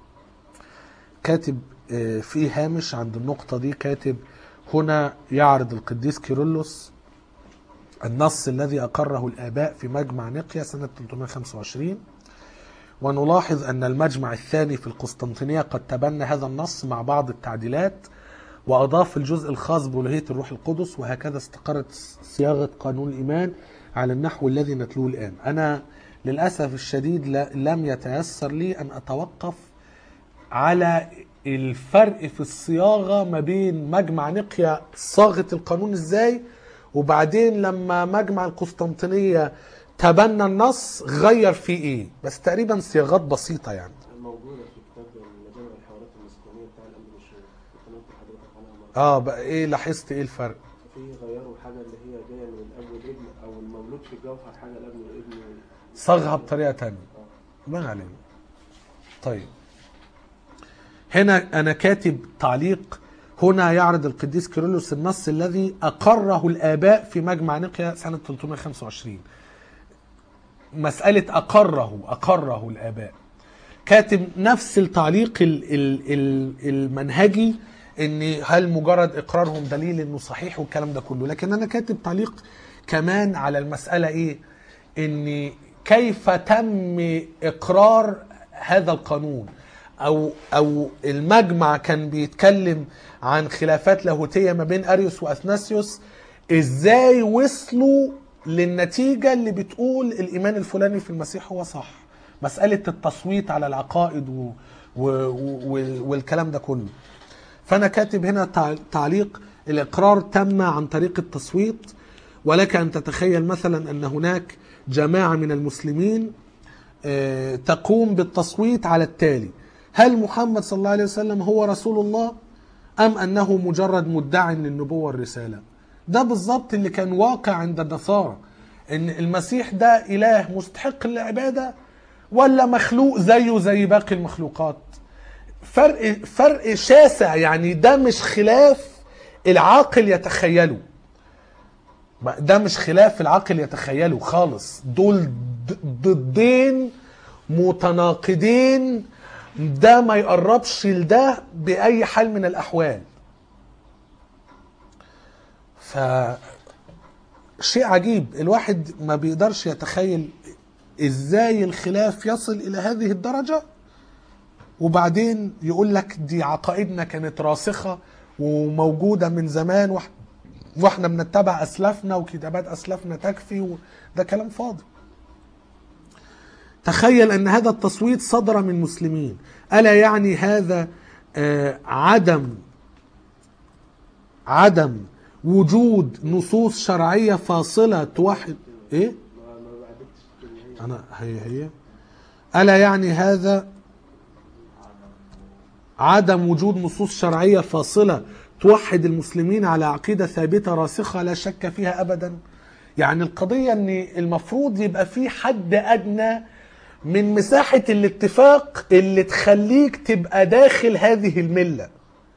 كاتب آه، في هامش عند النقطة دي كاتب هنا يعرض القديس كيرلس النص الذي أقره الآباء في مجمع نقيا سنة 325 ونلاحظ أن المجمع الثاني في القسطنطينية قد تبنى هذا النص مع بعض التعديلات وأضاف الجزء الخاص بألوهية الروح القدس وهكذا استقرت صياغة قانون الإيمان على النحو الذي نتلوه الآن أنا للأسف الشديد لا- لم يتيسر لي أن أتوقف على الفرق في الصياغه ما بين مجمع نقيا صاغه القانون ازاي وبعدين لما مجمع القسطنطينيه تبنى النص غير فيه ايه بس تقريبا صياغات بسيطه يعني موجودة في كتاب مجامع الحوارات المسكونية بتاع الأمر الشيوخ كنت قلت لحضرتك عنها مرة اه بقى ايه لاحظت ايه الفرق في غيروا حاجة اللي هي جاية من الأب والابن أو المولود في الجوهر حاجة الأب والابن صاغها بطريقه تانية ما علينا طيب هنا انا كاتب تعليق هنا يعرض القديس كيرلس النص الذي اقره الاباء في مجمع نقيا سنه 325 مساله اقره اقره الاباء كاتب نفس التعليق ال ال ال المنهجي ان هل مجرد اقرارهم دليل انه صحيح والكلام ده كله لكن انا كاتب تعليق كمان على المساله ايه ان كيف تم اقرار هذا القانون او او المجمع كان بيتكلم عن خلافات لاهوتيه ما بين اريوس واثناسيوس ازاي وصلوا للنتيجه اللي بتقول الايمان الفلاني في المسيح هو صح مساله التصويت على العقائد و و و والكلام ده كله فانا كاتب هنا تع- تعليق الاقرار تم عن طريق التصويت ولك ان تتخيل مثلا ان هناك جماعة من المسلمين آه، تقوم بالتصويت على التالي هل محمد صلى الله عليه وسلم هو رسول الله أم أنه مجرد مدع للنبوة والرسالة ده بالظبط اللي كان واقع عند النصارى ان المسيح ده اله مستحق للعباده ولا مخلوق زيه زي باقي المخلوقات فرق فرق شاسع يعني ده مش خلاف العاقل يتخيله ده مش خلاف العاقل يتخيله خالص دول ض- ضدين متناقضين ده ما يقربش لده بأي حال من الأحوال ف شيء عجيب الواحد ما بيقدرش يتخيل ازاي الخلاف يصل الى هذه الدرجة وبعدين يقول لك دي عقائدنا كانت راسخة وموجودة من زمان واحنا واحنا بنتبع اسلافنا وكتابات اسلافنا تكفي وده كلام فاضي تخيل ان هذا التصويت صدر من مسلمين الا يعني هذا آه، عدم عدم وجود نصوص شرعيه فاصله توحد ايه ما ما بعدتش إن هي انا هي هي الا يعني هذا عدم وجود نصوص شرعيه فاصله توحد المسلمين على عقيده ثابته راسخه لا شك فيها ابدا يعني القضيه ان المفروض يبقى في حد ادنى من مساحه الاتفاق اللي تخليك تبقى داخل هذه المله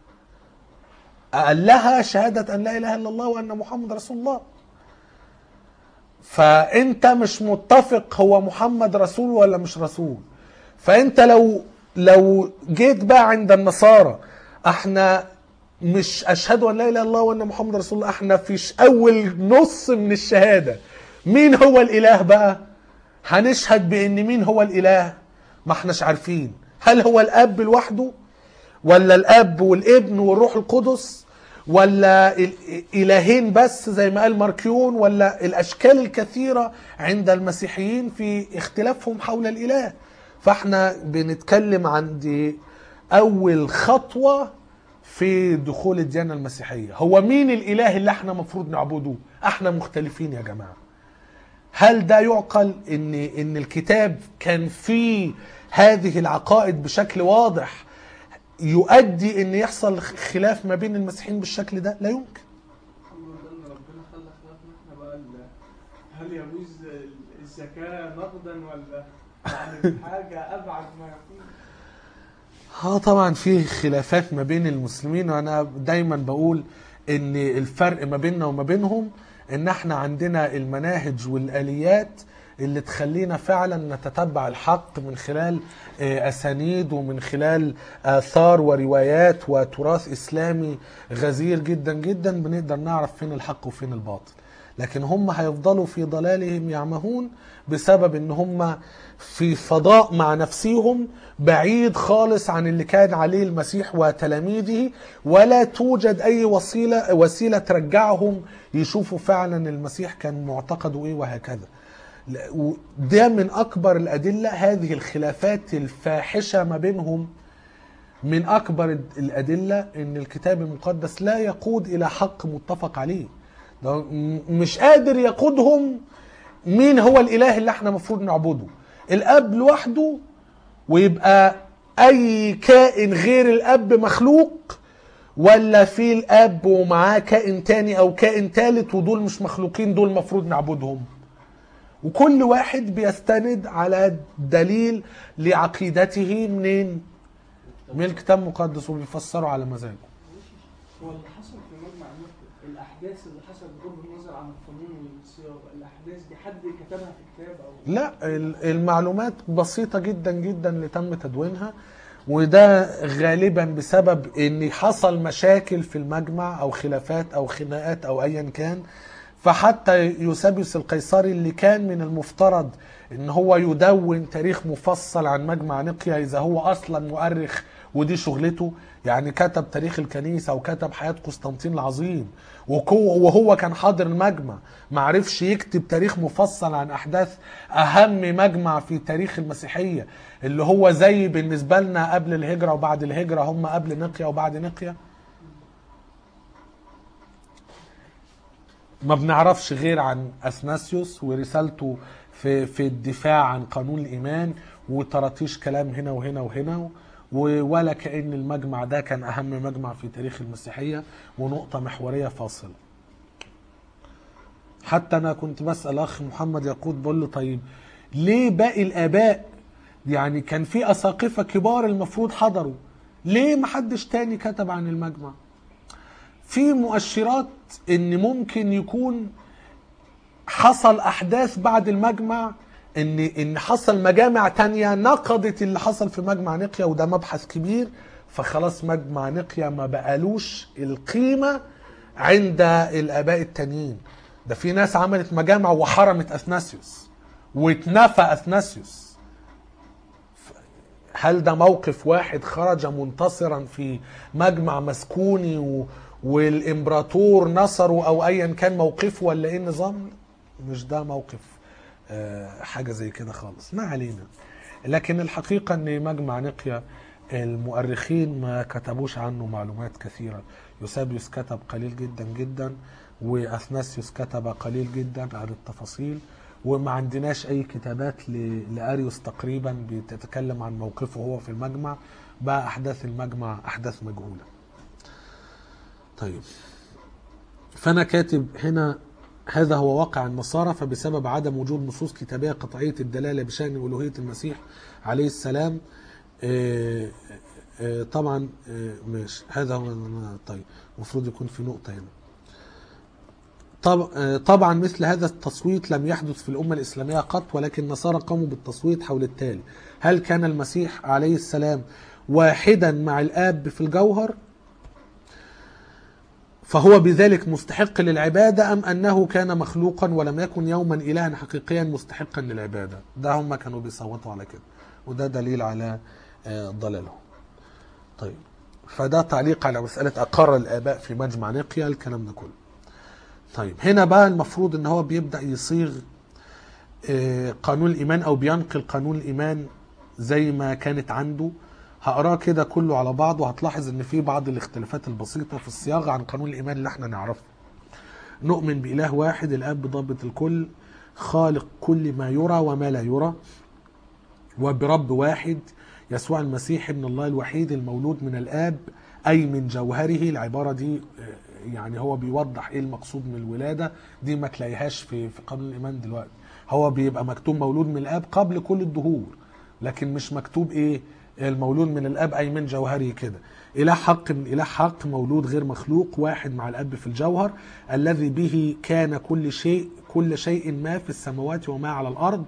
اقلها شهاده ان لا اله الا الله وان محمد رسول الله فانت مش متفق هو محمد رسول ولا مش رسول فانت لو لو جيت بقى عند النصارى احنا مش اشهد ان لا اله الا الله وان محمد رسول الله احنا في اول نص من الشهاده مين هو الاله بقى هنشهد بان مين هو الاله ما احناش عارفين هل هو الاب لوحده ولا الاب والابن والروح القدس ولا ال- الهين بس زي ما قال ماركيون ولا الاشكال الكثيره عند المسيحيين في اختلافهم حول الاله فاحنا بنتكلم عن دي اول خطوه في دخول الديانه المسيحيه هو مين الاله اللي احنا مفروض نعبده احنا مختلفين يا جماعه هل ده يعقل ان ان الكتاب كان فيه هذه العقائد بشكل واضح يؤدي ان يحصل خلاف ما بين المسيحيين بالشكل ده لا يمكن الحمد لله ان ربنا خلى خلافنا احنا بقى ال- هل يجوز ال- الزكاة نقدا ولا يعني حاجة أبعد ما يكون اه طبعا في خلافات ما بين المسلمين وانا دايما بقول ان الفرق ما بيننا وما بينهم ان احنا عندنا المناهج والاليات اللي تخلينا فعلا نتتبع الحق من خلال آه، اسانيد ومن خلال اثار وروايات وتراث اسلامي غزير جدا جدا بنقدر نعرف فين الحق وفين الباطل لكن هم هيفضلوا في ضلالهم يعمهون بسبب ان هم في فضاء مع نفسهم بعيد خالص عن اللي كان عليه المسيح وتلاميذه ولا توجد اي وسيله وسيله ترجعهم يشوفوا فعلا المسيح كان معتقده ايه وهكذا لا- و- ده من اكبر الادله هذه الخلافات الفاحشه ما بينهم من اكبر الادله ان الكتاب المقدس لا يقود الى حق متفق عليه ده م- مش قادر يقودهم مين هو الاله اللي احنا المفروض نعبده الاب لوحده ويبقى اي كائن غير الاب مخلوق ولا في الاب ومعاه كائن تاني او كائن تالت ودول مش مخلوقين دول المفروض نعبدهم وكل واحد بيستند على دليل لعقيدته منين من الكتاب المقدس وبيفسره على مزاجه هو اللي حصل في مجمع النقد الأحداث اللي حصلت بغض النظر عن القانون والصياغة الأحداث دي حد كتبها في كتاب أو لا ال- المعلومات بسيطة جدا جدا اللي تم تدوينها وده غالبا بسبب ان حصل مشاكل في المجمع او خلافات او خناقات او ايا كان فحتى يوسابيوس القيصري اللي كان من المفترض ان هو يدون تاريخ مفصل عن مجمع نقيا اذا هو اصلا مؤرخ ودي شغلته يعني كتب تاريخ الكنيسة وكتب حياة قسطنطين العظيم وكو- وهو كان حاضر المجمع ما عرفش يكتب تاريخ مفصل عن أحداث أهم مجمع في تاريخ المسيحية اللي هو زي بالنسبة لنا قبل الهجرة وبعد الهجرة هم قبل نقيا وبعد نقيا ما بنعرفش غير عن اثناسيوس ورسالته في في الدفاع عن قانون الايمان وطراطيش كلام هنا وهنا وهنا و- ولا كأن المجمع ده كان أهم مجمع في تاريخ المسيحية ونقطة محورية فاصلة حتى أنا كنت بسأل أخ محمد يقود بقول له طيب ليه باقي الآباء يعني كان في أساقفة كبار المفروض حضروا ليه محدش تاني كتب عن المجمع في مؤشرات ان ممكن يكون حصل احداث بعد المجمع ان ان حصل مجامع تانية نقضت اللي حصل في مجمع نقيا وده مبحث كبير فخلاص مجمع نقيا ما بقالوش القيمة عند الاباء التانيين ده في ناس عملت مجامع وحرمت اثناسيوس واتنفى اثناسيوس هل ده موقف واحد خرج منتصرا في مجمع مسكوني و... والامبراطور نصره او ايا كان موقفه ولا ايه النظام مش ده موقف آه، حاجه زي كده خالص ما علينا لكن الحقيقه ان مجمع نقيا المؤرخين ما كتبوش عنه معلومات كثيره يوسابيوس كتب قليل جدا جدا واثناسيوس كتب قليل جدا عن التفاصيل وما عندناش اي كتابات ل- لاريوس تقريبا بتتكلم عن موقفه هو في المجمع بقى احداث المجمع احداث مجهوله طيب فانا كاتب هنا هذا هو واقع النصارى فبسبب عدم وجود نصوص كتابيه قطعيه الدلاله بشان الوهيه المسيح عليه السلام آه، آه، طبعا آه، ماشي هذا هو طيب المفروض يكون في نقطه هنا طب آه، طبعا مثل هذا التصويت لم يحدث في الأمة الإسلامية قط ولكن النصارى قاموا بالتصويت حول التالي هل كان المسيح عليه السلام واحدا مع الآب في الجوهر فهو بذلك مستحق للعبادة أم أنه كان مخلوقا ولم يكن يوما إلها حقيقيا مستحقا للعبادة ده هم كانوا بيصوتوا على كده وده دليل على آه، ضلالهم طيب فده تعليق على مسألة أقر الآباء في مجمع نقيا الكلام ده كله طيب هنا بقى المفروض ان هو بيبدا يصيغ آه، قانون الايمان او بينقل قانون الايمان زي ما كانت عنده هقراه كده كله على بعض وهتلاحظ ان في بعض الاختلافات البسيطه في الصياغه عن قانون الايمان اللي احنا نعرفه نؤمن باله واحد الاب ضابط الكل خالق كل ما يرى وما لا يرى وبرب واحد يسوع المسيح ابن الله الوحيد المولود من الاب اي من جوهره العباره دي آه، يعني هو بيوضح ايه المقصود من الولاده دي ما تلاقيهاش في في قانون الايمان دلوقتي هو بيبقى مكتوب مولود من الاب قبل كل الدهور لكن مش مكتوب ايه المولود من الاب اي من جوهره كده اله حق من اله حق مولود غير مخلوق واحد مع الاب في الجوهر الذي به كان كل شيء كل شيء ما في السماوات وما على الارض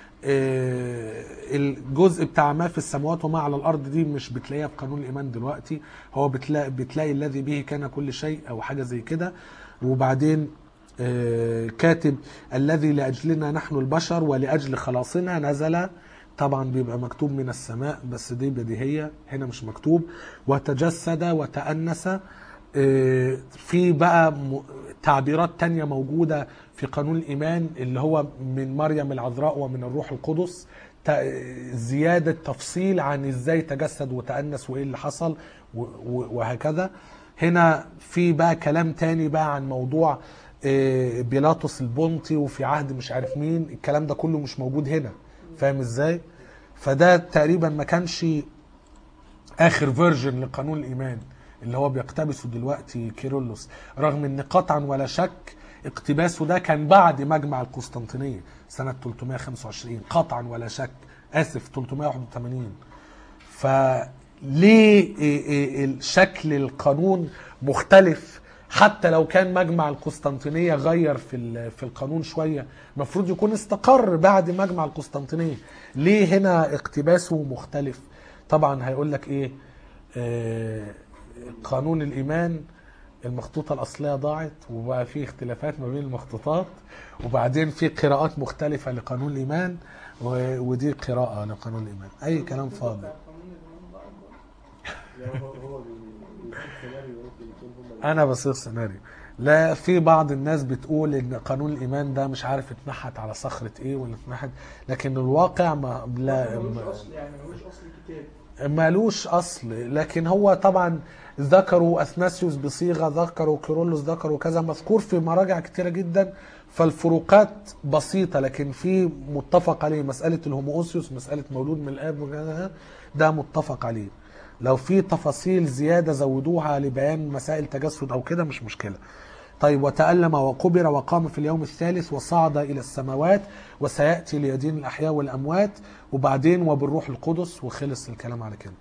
آه، الجزء بتاع ما في السماوات وما على الارض دي مش بتلاقيها في قانون الايمان دلوقتي هو بتلاقي بتلاقي الذي به كان كل شيء او حاجه زي كده وبعدين آه، كاتب الذي لاجلنا نحن البشر ولاجل خلاصنا نزل طبعا بيبقى مكتوب من السماء بس دي بديهيه هنا مش مكتوب وتجسد وتأنس آه، في بقى م- تعبيرات تانية موجودة في قانون الإيمان اللي هو من مريم العذراء ومن الروح القدس ت- زيادة تفصيل عن ازاي تجسد وتأنس وايه اللي حصل و- و- وهكذا هنا في بقى كلام تاني بقى عن موضوع آه، بيلاطس البنطي وفي عهد مش عارف مين الكلام ده كله مش موجود هنا فاهم ازاي فده تقريبا ما كانش اخر فيرجن لقانون الايمان اللي هو بيقتبسه دلوقتي كيرلس رغم ان قطعا ولا شك اقتباسه ده كان بعد مجمع القسطنطينيه سنه 325 قطعا ولا شك اسف 381 فليه إيه- إيه الشكل القانون مختلف حتى لو كان مجمع القسطنطينيه غير في ال- في القانون شويه المفروض يكون استقر بعد مجمع القسطنطينيه ليه هنا اقتباسه مختلف طبعا هيقول لك ايه آه قانون الايمان المخطوطه الاصليه ضاعت وبقى في اختلافات ما بين المخطوطات وبعدين في قراءات مختلفه لقانون الايمان و- ودي قراءه لقانون الايمان اي كلام فاضي بتاع قانون الإيمان بقى برضه. يعني هو هو بي- بيشوف سيناريو ممكن يكون هم انا بصيغ سيناريو لا في بعض الناس بتقول ان قانون الايمان ده مش عارف اتنحت على صخره ايه ولا اتنحت لكن الواقع ما لا ملوش ما- اصل يعني ملوش اصل كتاب مالوش اصل لكن هو طبعا ذكروا اثناسيوس بصيغه ذكروا كيرلس ذكروا كذا مذكور في مراجع كتيره جدا فالفروقات بسيطة لكن في متفق عليه مسألة الهوموسيوس مسألة مولود من الآب وكذا، ده متفق عليه لو في تفاصيل زيادة زودوها لبيان مسائل تجسد أو كده مش مشكلة طيب وتألم وقبر وقام في اليوم الثالث وصعد إلى السماوات وسيأتي ليدين الأحياء والأموات وبعدين وبالروح القدس وخلص الكلام على كده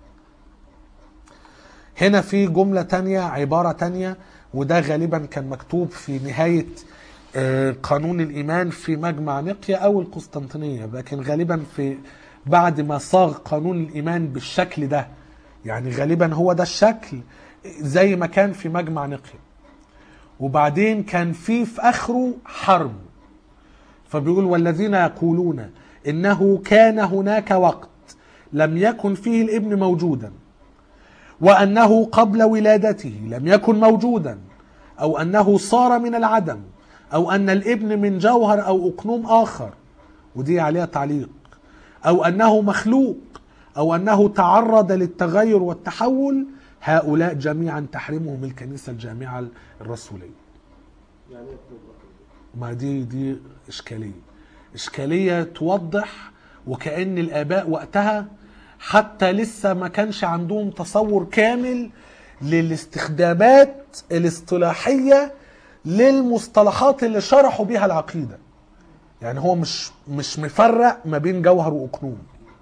هنا في جملة تانية عبارة تانية وده غالبا كان مكتوب في نهاية آه، قانون الإيمان في مجمع نقيا أو القسطنطينية لكن غالبا في بعد ما صاغ قانون الإيمان بالشكل ده يعني غالبا هو ده الشكل زي ما كان في مجمع نقيا وبعدين كان في في آخره حرب فبيقول والذين يقولون إنه كان هناك وقت لم يكن فيه الابن موجودا وأنه قبل ولادته لم يكن موجودا أو أنه صار من العدم أو أن الابن من جوهر أو أقنوم آخر ودي عليها تعليق أو أنه مخلوق أو أنه تعرض للتغير والتحول هؤلاء جميعا تحرمهم الكنيسة الجامعة الرسولية يعني ايه قلوب رقم ما دي دي إشكالية إشكالية توضح وكأن الآباء وقتها حتى لسه ما كانش عندهم تصور كامل للاستخدامات الاصطلاحية للمصطلحات اللي شرحوا بيها العقيدة يعني هو مش مش مفرق ما بين جوهر وأقنوم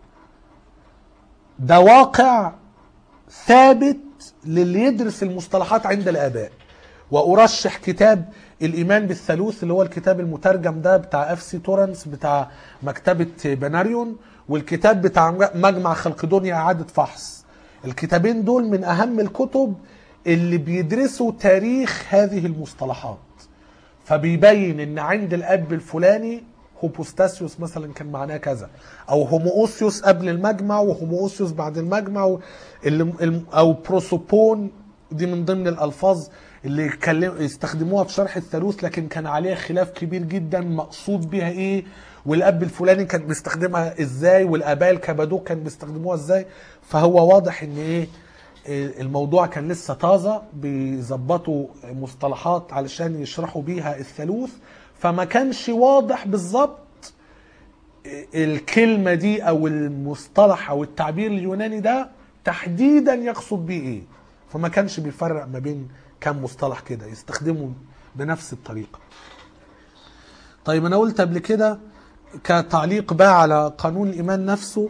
ده واقع ثابت للي يدرس المصطلحات عند الآباء وأرشح كتاب الإيمان بالثالوث اللي هو الكتاب المترجم ده بتاع اف سي تورنس بتاع مكتبة بناريون والكتاب بتاع مجمع خلقدونيا إعادة فحص الكتابين دول من أهم الكتب اللي بيدرسوا تاريخ هذه المصطلحات فبيبين ان عند الاب الفلاني هوبوستاسيوس مثلا كان معناه كذا او هومووسيوس قبل المجمع وهومووسيوس بعد المجمع و- اللي الم- او بروسوبون دي من ضمن الالفاظ اللي يتكلم يستخدموها في شرح الثالوث لكن كان عليها خلاف كبير جدا مقصود بيها ايه والاب الفلاني كان بيستخدمها ازاي والاباء الكبادوك كان بيستخدموها ازاي فهو واضح ان ايه الموضوع كان لسه طازه بيظبطوا مصطلحات علشان يشرحوا بيها الثالوث فما كانش واضح بالظبط الكلمه دي او المصطلح او التعبير اليوناني ده تحديدا يقصد بيه ايه فما كانش بيفرق ما بين كام مصطلح كده يستخدموا بنفس الطريقه طيب انا قلت قبل كده كتعليق بقى على قانون الايمان نفسه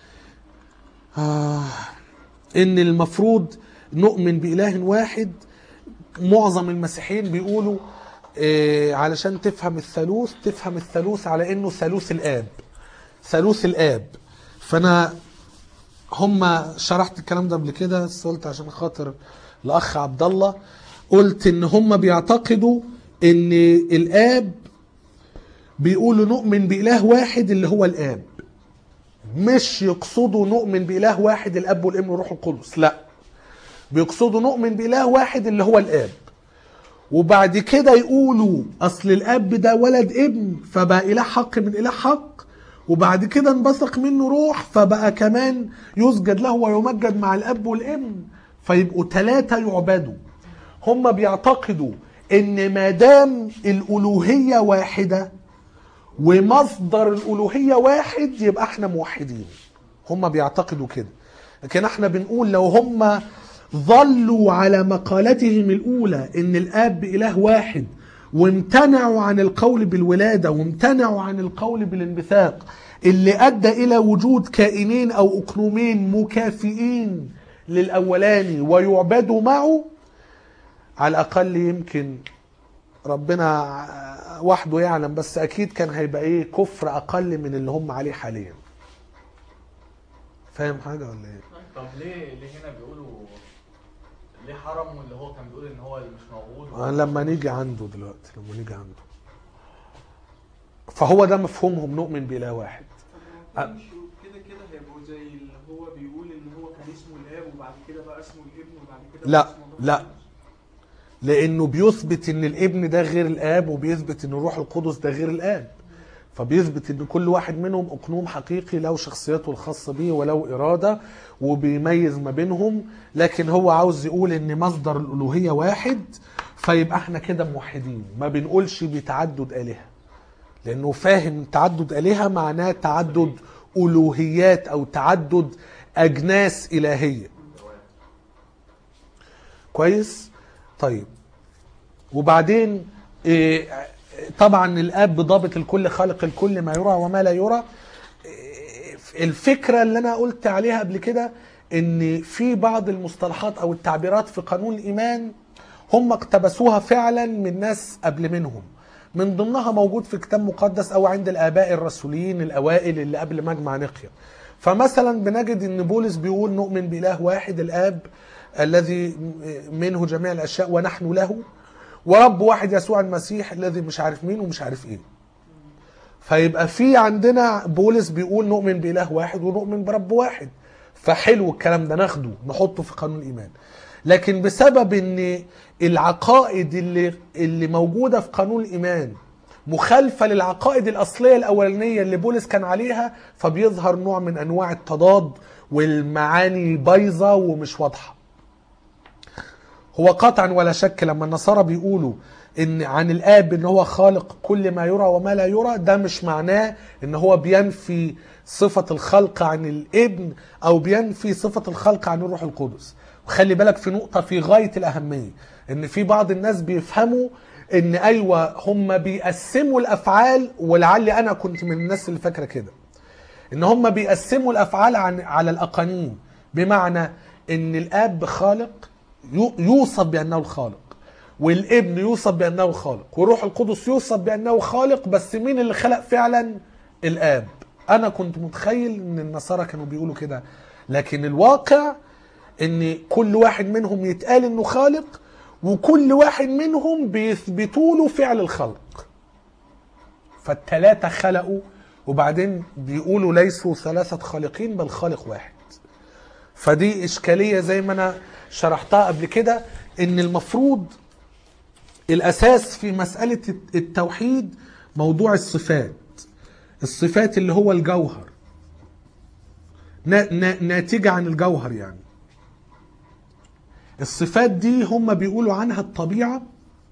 آه ان المفروض نؤمن بإله واحد معظم المسيحيين بيقولوا آه علشان تفهم الثالوث تفهم الثالوث على انه ثالوث الاب ثالوث الاب فانا هم شرحت الكلام ده قبل كده بس قلت عشان خاطر الاخ عبد الله قلت ان هم بيعتقدوا ان الاب بيقولوا نؤمن بإله واحد اللي هو الاب مش يقصدوا نؤمن بإله واحد الأب والابن والروح القدس لا بيقصدوا نؤمن بإله واحد اللي هو الآب وبعد كده يقولوا أصل الآب ده ولد ابن فبقى إله حق من إله حق وبعد كده انبثق منه روح فبقى كمان يسجد له ويمجد مع الأب والابن فيبقوا ثلاثة يعبدوا هم بيعتقدوا إن ما دام الألوهية واحدة ومصدر الألوهية واحد يبقى احنا موحدين هم بيعتقدوا كده لكن احنا بنقول لو هم ظلوا على مقالتهم الأولى إن الآب إله واحد وامتنعوا عن القول بالولادة وامتنعوا عن القول بالانبثاق اللي أدى إلى وجود كائنين أو أقنومين مكافئين للأولاني ويعبدوا معه على الأقل يمكن ربنا وحده يعلم بس اكيد كان هيبقى ايه كفر اقل من اللي هم عليه حاليا فاهم حاجه ولا ايه طب ليه ليه هنا بيقولوا ليه حرموا اللي هو كان بيقول ان هو اللي مش موجود آه، لما نيجي عنده دلوقتي لما نيجي عنده فهو ده مفهومهم نؤمن بإله واحد طب ما مش كده كده هيبقوا زي اللي هو بيقول ان هو كان اسمه الاب وبعد كده بقى اسمه الابن وبعد كده لا، بقى اسمه الروح لا. القدس. لانه بيثبت ان الابن ده غير الاب وبيثبت ان الروح القدس ده غير الاب فبيثبت ان كل واحد منهم اقنوم حقيقي له شخصيته الخاصه به وله اراده وبيميز ما بينهم لكن هو عاوز يقول ان مصدر الالوهيه واحد فيبقى احنا كده موحدين ما بنقولش بتعدد الهه لانه فاهم تعدد الهه معناه تعدد الوهيات او تعدد اجناس الهيه كويس طيب وبعدين إيه، طبعا الاب ضابط الكل خالق الكل ما يرى وما لا يرى إيه، الفكره اللي انا قلت عليها قبل كده ان في بعض المصطلحات او التعبيرات في قانون الايمان هم اقتبسوها فعلا من ناس قبل منهم من ضمنها موجود في كتاب مقدس او عند الاباء الرسوليين الاوائل اللي قبل مجمع نقيا فمثلا بنجد ان بولس بيقول نؤمن باله واحد الاب الذي منه جميع الاشياء ونحن له ورب واحد يسوع المسيح الذي مش عارف مين ومش عارف ايه فيبقى في عندنا بولس بيقول نؤمن باله واحد ونؤمن برب واحد فحلو الكلام ده ناخده نحطه في قانون الايمان لكن بسبب ان العقائد اللي اللي موجوده في قانون الايمان مخالفه للعقائد الاصليه الاولانيه اللي بولس كان عليها فبيظهر نوع من انواع التضاد والمعاني بايظه ومش واضحه هو قطعا ولا شك لما النصارى بيقولوا ان عن الاب ان هو خالق كل ما يرى وما لا يرى ده مش معناه ان هو بينفي صفة الخلق عن الابن او بينفي صفة الخلق عن الروح القدس وخلي بالك في نقطة في غاية الاهمية ان في بعض الناس بيفهموا ان ايوه هم بيقسموا الافعال ولعلي انا كنت من الناس اللي فاكرة كده ان هم بيقسموا الافعال عن على الاقانيم بمعنى ان الاب خالق يو- يوصف بانه الخالق والابن يوصف بانه الخالق والروح القدس يوصف بانه خالق بس مين اللي خلق فعلا الاب انا كنت متخيل ان النصارى كانوا بيقولوا كده لكن الواقع ان كل واحد منهم يتقال انه خالق وكل واحد منهم بيثبتوا له فعل الخلق فالتلاتة خلقوا وبعدين بيقولوا ليسوا ثلاثة خالقين بل خالق واحد فدي إشكالية زي ما أنا شرحتها قبل كده إن المفروض الأساس في مسألة التوحيد موضوع الصفات الصفات اللي هو الجوهر نا- نا- ناتجة عن الجوهر يعني الصفات دي هم بيقولوا عنها الطبيعة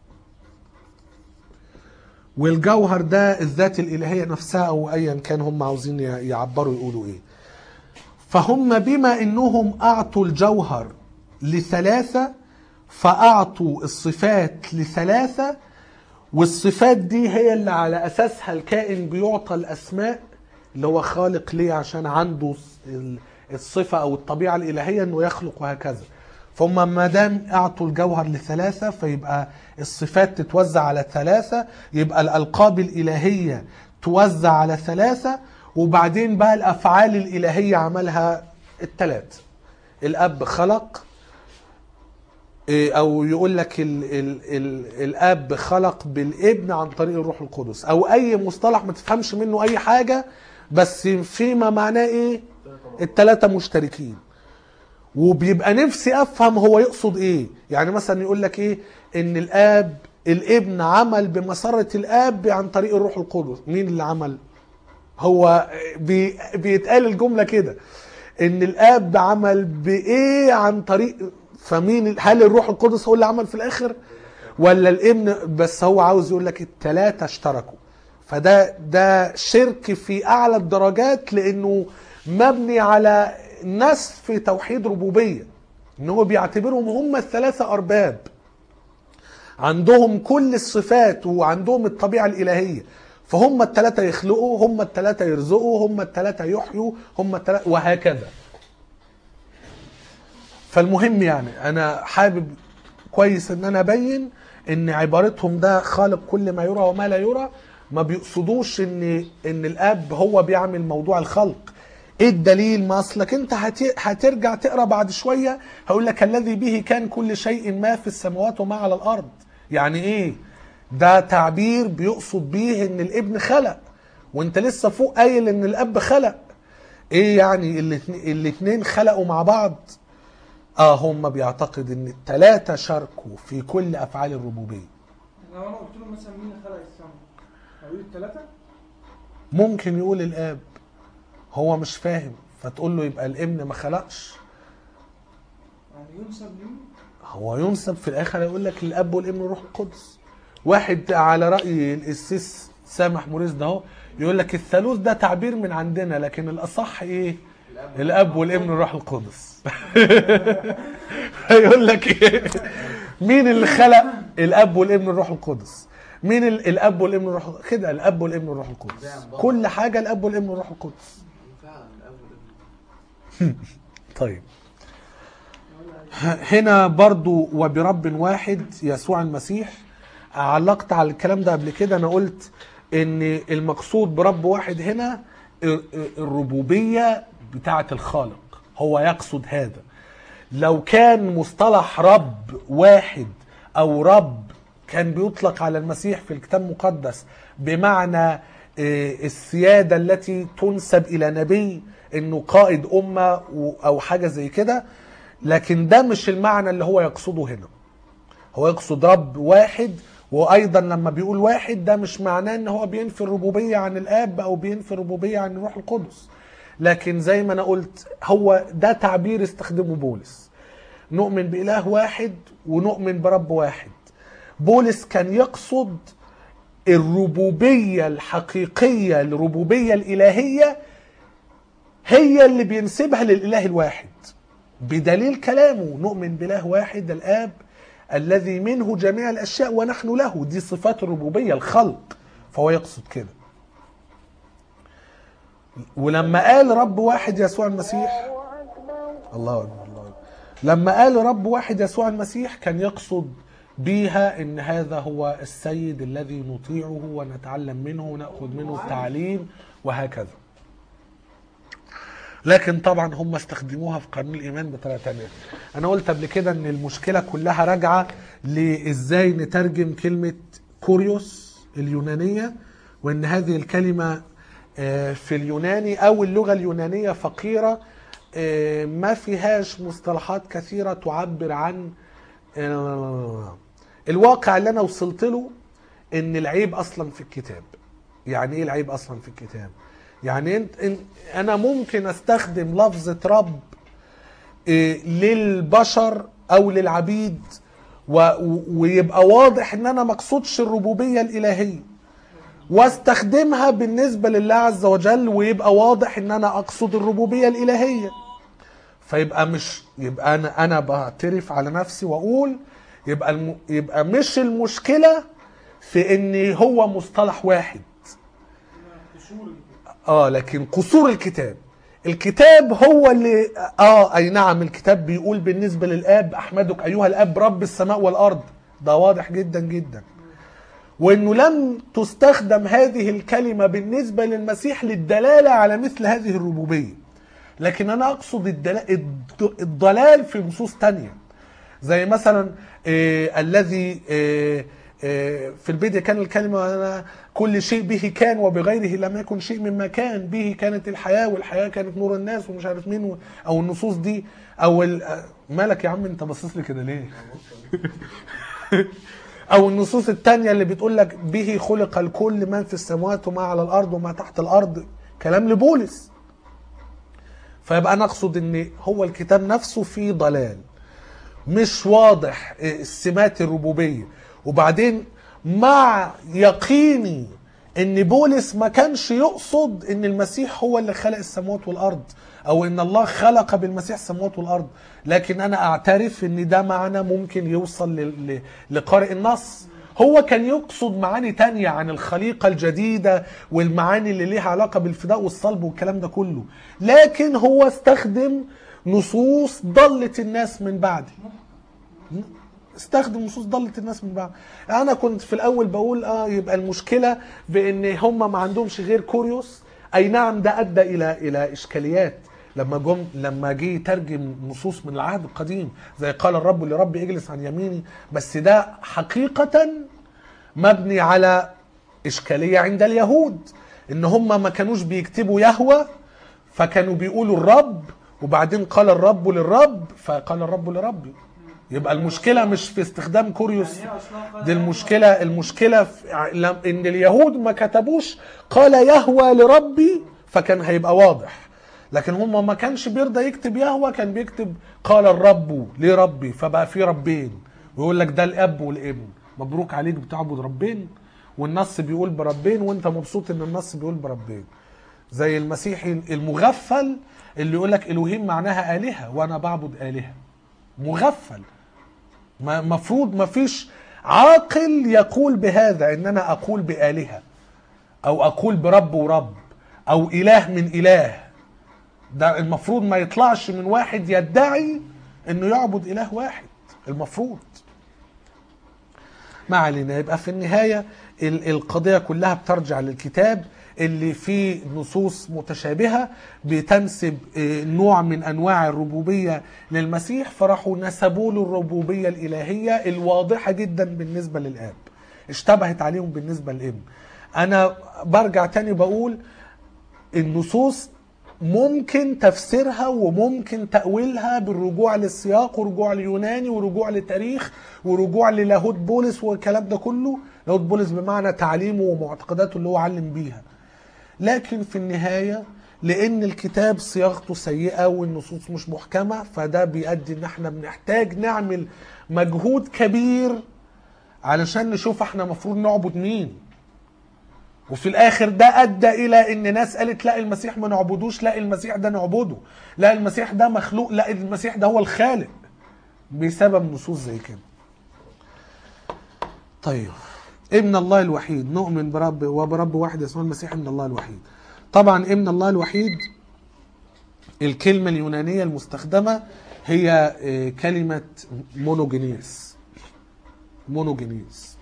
والجوهر ده الذات الإلهية نفسها أو أيا كان هم عاوزين يعبروا يقولوا إيه فهم بما انهم اعطوا الجوهر لثلاثه فاعطوا الصفات لثلاثه والصفات دي هي اللي على اساسها الكائن بيعطى الاسماء اللي هو خالق ليه عشان عنده ال- الصفه او الطبيعه الالهيه انه يخلق وهكذا فهم ما دام اعطوا الجوهر لثلاثه فيبقى الصفات تتوزع على ثلاثه يبقى الالقاب الالهيه توزع على ثلاثه وبعدين بقى الافعال الالهيه عملها الثلاث الاب خلق إيه، او يقول لك ال ال ال الاب خلق بالابن عن طريق الروح القدس او اي مصطلح ما تفهمش منه اي حاجه بس فيما معناه ايه الثلاثه مشتركين وبيبقى نفسي افهم هو يقصد ايه يعني مثلا يقول لك ايه ان الاب الابن عمل بمسره الاب عن طريق الروح القدس مين اللي عمل هو بي بيتقال الجمله كده ان الاب عمل بايه عن طريق فمين هل الروح القدس هو اللي عمل في الاخر ولا الابن بس هو عاوز يقول لك الثلاثه اشتركوا فده ده شرك في اعلى الدرجات لانه مبني على نسف توحيد ربوبيه ان هو بيعتبرهم هم الثلاثه ارباب عندهم كل الصفات وعندهم الطبيعة الإلهية فهم الثلاثة يخلقوا هم الثلاثة يرزقوا هم الثلاثة يحيوا هم الثلاثة وهكذا فالمهم يعني أنا حابب كويس إن أنا أبين إن عبارتهم ده خالق كل ما يرى وما لا يرى ما بيقصدوش إن إن الأب هو بيعمل موضوع الخلق ايه الدليل ما اصلك انت هت- هترجع تقرا بعد شويه هقول لك الذي به كان كل شيء ما في السماوات وما على الارض يعني ايه ده تعبير بيقصد بيه ان الابن خلق وانت لسه فوق قايل ان الاب خلق ايه يعني الاتنين- الاتنين خلقوا مع بعض اه هم بيعتقد ان التلاتة شاركوا في كل افعال الربوبيه لو انا قلت له مثلا مين اللي خلق السماء هيقول الثلاثه ممكن يقول الاب هو مش فاهم فتقول له يبقى الابن ما خلقش يعني ينسب لمين هو ينسب في الاخر يقول لك الاب والابن والروح القدس واحد على راي القسيس سامح موريس ده اهو يقول لك الثالوث ده تعبير من عندنا لكن الاصح ايه الاب والابن والروح القدس يقول لك ايه مين اللي خلق الاب والابن والروح القدس مين ال- الاب والابن والروح القدس كده الاب والابن والروح القدس كل حاجه الاب والابن والروح القدس فعلا الاب والابن طيب هنا برضو وبرب واحد يسوع المسيح علقت على الكلام ده قبل كده انا قلت ان المقصود برب واحد هنا ال- الربوبية بتاعة الخالق هو يقصد هذا لو كان مصطلح رب واحد او رب كان بيطلق على المسيح في الكتاب المقدس بمعنى آه، السيادة التي تنسب إلى نبي إنه قائد أمة و- أو حاجة زي كده لكن ده مش المعنى اللي هو يقصده هنا هو يقصد رب واحد وايضا لما بيقول واحد ده مش معناه ان هو بينفي الربوبيه عن الاب او بينفي الربوبيه عن الروح القدس لكن زي ما انا قلت هو ده تعبير استخدمه بولس نؤمن باله واحد ونؤمن برب واحد بولس كان يقصد الربوبيه الحقيقيه الربوبيه الالهيه هي اللي بينسبها للاله الواحد بدليل كلامه نؤمن بإله واحد الآب الذي منه جميع الأشياء ونحن له دي صفات الربوبية الخلق فهو يقصد كده ولما قال رب واحد يسوع المسيح الله أكبر الله أكبر لما قال رب واحد يسوع المسيح كان يقصد بيها ان هذا هو السيد الذي نطيعه ونتعلم منه وناخذ منه التعليم وهكذا لكن طبعا هم استخدموها في قانون الايمان بطريقه ثانيه انا قلت قبل كده ان المشكله كلها راجعه لازاي نترجم كلمه كوريوس اليونانيه وان هذه الكلمه آه، في اليوناني او اللغه اليونانيه فقيره آه، ما فيهاش مصطلحات كثيره تعبر عن آه، الواقع اللي انا وصلت له ان العيب اصلا في الكتاب يعني ايه العيب اصلا في الكتاب يعني انت إن- انا ممكن استخدم لفظة رب إيه، للبشر او للعبيد و- و- ويبقى واضح ان انا مقصودش الربوبية الالهية واستخدمها بالنسبة لله عز وجل ويبقى واضح ان انا اقصد الربوبية الالهية فيبقى مش يبقى انا انا بعترف على نفسي واقول يبقى الم... يبقى مش المشكلة في ان هو مصطلح واحد قشور اه لكن قصور الكتاب الكتاب هو اللي اه اي نعم الكتاب بيقول بالنسبه للاب احمدك ايها الاب رب السماء والارض ده واضح جدا جدا وانه لم تستخدم هذه الكلمه بالنسبه للمسيح للدلاله على مثل هذه الربوبيه لكن انا اقصد الدلا- الد- الضلال في نصوص تانية زي مثلا آه الذي آه آه في البدء كان الكلمة أنا كل شيء به كان وبغيره لم يكن شيء مما كان به كانت الحياة والحياة كانت نور الناس ومش عارف مين و- أو النصوص دي أو ال- آه، مالك يا عم أنت باصص لي كده ليه؟ أو النصوص التانية اللي بتقول لك به خلق الكل من في السماوات وما على الأرض وما تحت الأرض كلام لبولس فيبقى انا اقصد ان هو الكتاب نفسه فيه ضلال مش واضح السمات الربوبيه وبعدين مع يقيني ان بولس ما كانش يقصد ان المسيح هو اللي خلق السماوات والارض او ان الله خلق بالمسيح السماوات والارض لكن انا اعترف ان ده معنى ممكن يوصل ل- ل- لقارئ النص هو كان يقصد معاني تانية عن الخليقة الجديدة والمعاني اللي ليها علاقة بالفداء والصلب والكلام ده كله لكن هو استخدم نصوص ضلت الناس من بعده استخدم نصوص ضلت الناس من بعد انا كنت في الاول بقول اه يبقى المشكله بان هم ما عندهمش غير كوريوس اي نعم ده ادى الى الى اشكاليات لما جم لما جه يترجم نصوص من العهد القديم زي قال الرب لرب اجلس عن يميني بس ده حقيقه مبني على اشكاليه عند اليهود ان هم ما كانوش بيكتبوا يهوى فكانوا بيقولوا الرب وبعدين قال الرب للرب فقال الرب لربي يبقى المشكله مش في استخدام كوريوس يعني هي اصلا قال دي المشكله المشكله في ع- لم- ان اليهود ما كتبوش قال يهوى لربي فكان هيبقى واضح لكن هم ما كانش بيرضى يكتب يهوى كان بيكتب قال الرب لربي فبقى في ربين ويقول لك ده الاب والابن مبروك عليك بتعبد ربين والنص بيقول بربين وانت مبسوط ان النص بيقول بربين زي المسيحي المغفل اللي يقول لك الوهيم معناها الهه وانا بعبد الهه مغفل ما- مفروض ما فيش عاقل يقول بهذا ان انا اقول بالهه او اقول برب ورب او اله من اله ده المفروض ما يطلعش من واحد يدعي انه يعبد اله واحد المفروض ما علينا يبقى في النهاية ال- القضية كلها بترجع للكتاب اللي فيه نصوص متشابهة بتنسب آه، نوع من أنواع الربوبية للمسيح فراحوا نسبوا له الربوبية الإلهية الواضحة جدا بالنسبة للآب اشتبهت عليهم بالنسبة للابن أنا برجع تاني بقول النصوص ممكن تفسيرها وممكن تأويلها بالرجوع للسياق ورجوع ليوناني ورجوع لتاريخ ورجوع للاهوت بولس والكلام ده كله لاهوت بولس بمعنى تعليمه ومعتقداته اللي هو علم بيها لكن في النهاية لأن الكتاب صياغته سيئة والنصوص مش محكمة فده بيؤدي إن احنا بنحتاج نعمل مجهود كبير علشان نشوف احنا المفروض نعبد مين وفي الاخر ده ادى الى ان ناس قالت لا المسيح ما نعبدوش لا المسيح ده نعبده لا المسيح ده مخلوق لا المسيح ده هو الخالق بسبب نصوص زي كده طيب ابن الله الوحيد نؤمن برب وبرب واحد اسمه المسيح ابن الله الوحيد طبعا ابن الله الوحيد الكلمة اليونانية المستخدمة هي آه، كلمة مونوجينيس مونوجينيس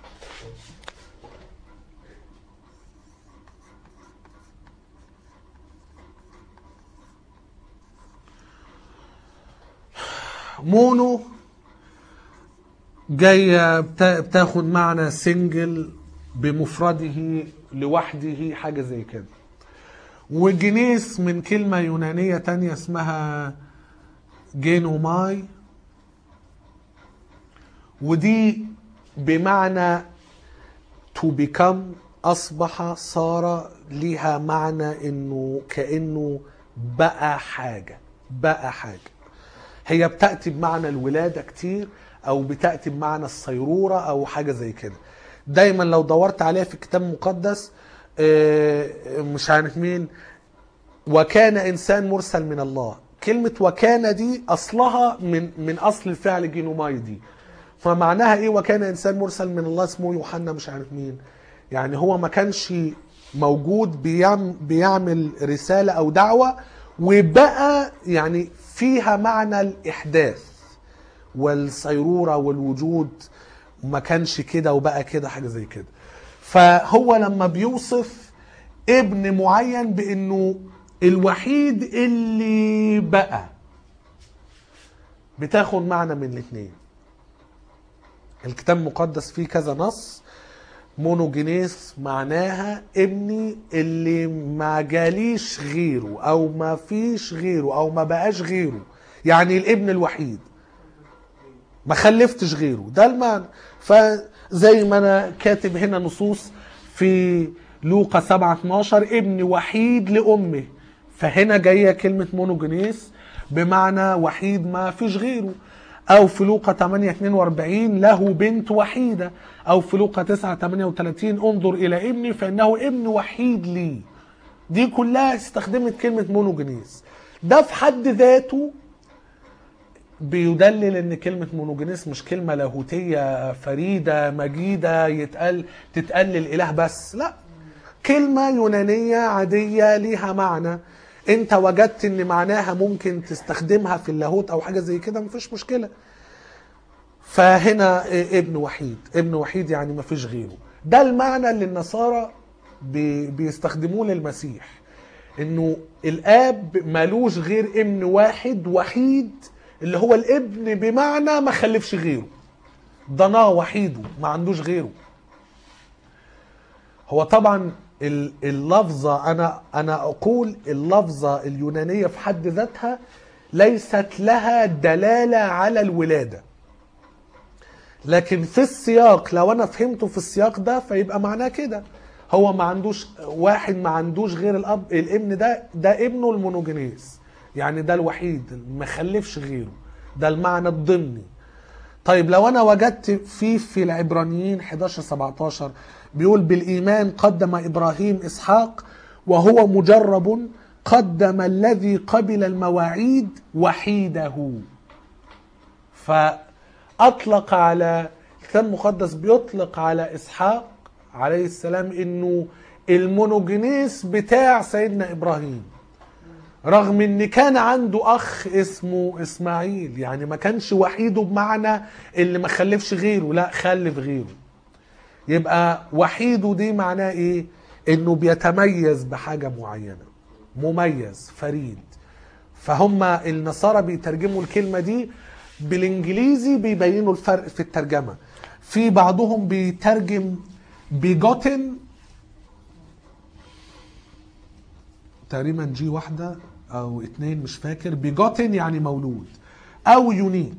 مونو جاية بتا- بتاخد معنى سنجل بمفرده لوحده حاجة زي كده وجنيس من كلمة يونانية تانية اسمها جينوماي ودي بمعنى to become أصبح صار ليها معنى إنه كأنه بقى حاجة بقى حاجة هي بتأتي بمعنى الولادة كتير أو بتأتي بمعنى الصيرورة أو حاجة زي كده دايما لو دورت عليها في الكتاب المقدس آه، مش عارف مين وكان إنسان مرسل من الله كلمة وكان دي أصلها من من أصل الفعل جينوماي دي فمعناها إيه وكان إنسان مرسل من الله اسمه يوحنا مش عارف مين يعني هو ما كانش موجود بيعمل, بيعمل رسالة أو دعوة وبقى يعني فيها معنى الإحداث والصيرورة والوجود ما كانش كده وبقى كده حاجة زي كده فهو لما بيوصف ابن معين بانه الوحيد اللي بقى بتاخد معنى من الاثنين الكتاب المقدس فيه كذا نص مونوجينيس معناها ابني اللي ما جاليش غيره او ما فيش غيره او ما بقاش غيره يعني الابن الوحيد ما خلفتش غيره ده المعنى فزي ما انا كاتب هنا نصوص في لوقا 7 12 ابن وحيد لامه فهنا جايه كلمه مونوجينيس بمعنى وحيد ما فيش غيره او في لوقا 8 42 له بنت وحيده او في لوقا 9 38 انظر الى ابني فانه ابن وحيد لي دي كلها استخدمت كلمه مونوجينيس ده في حد ذاته بيدلل ان كلمة مونوجينيس مش كلمة لاهوتية فريدة مجيدة يتقال تتقال للإله بس لا كلمة يونانية عادية ليها معنى انت وجدت ان معناها ممكن تستخدمها في اللاهوت او حاجة زي كده مفيش مشكلة فهنا ابن وحيد ابن وحيد يعني مفيش غيره ده المعنى اللي النصارى بي- بيستخدموه للمسيح انه الاب مالوش غير ابن واحد وحيد اللي هو الابن بمعنى ما خلفش غيره ضناه وحيده ما عندوش غيره هو طبعا ال- اللفظة أنا أنا أقول اللفظة اليونانية في حد ذاتها ليست لها دلالة على الولادة لكن في السياق لو أنا فهمته في السياق ده فيبقى معناه كده هو ما عندوش واحد ما عندوش غير الأب الابن ده ده ابنه المونوجينيس يعني ده الوحيد ما خلفش غيره ده المعنى الضمني طيب لو انا وجدت في في العبرانيين 11 17 بيقول بالايمان قدم ابراهيم اسحاق وهو مجرب قدم الذي قبل المواعيد وحيده فاطلق على الكتاب المقدس بيطلق على اسحاق عليه السلام انه المونوجينيس بتاع سيدنا ابراهيم رغم ان كان عنده اخ اسمه اسماعيل يعني ما كانش وحيده بمعنى اللي ما خلفش غيره لا خلف غيره يبقى وحيده دي معناه ايه انه بيتميز بحاجة معينة مميز فريد فهم النصارى بيترجموا الكلمة دي بالانجليزي بيبينوا الفرق في الترجمة في بعضهم بيترجم بيجوتن تقريبا جي واحدة او اتنين مش فاكر بيجوتن يعني مولود او يونيك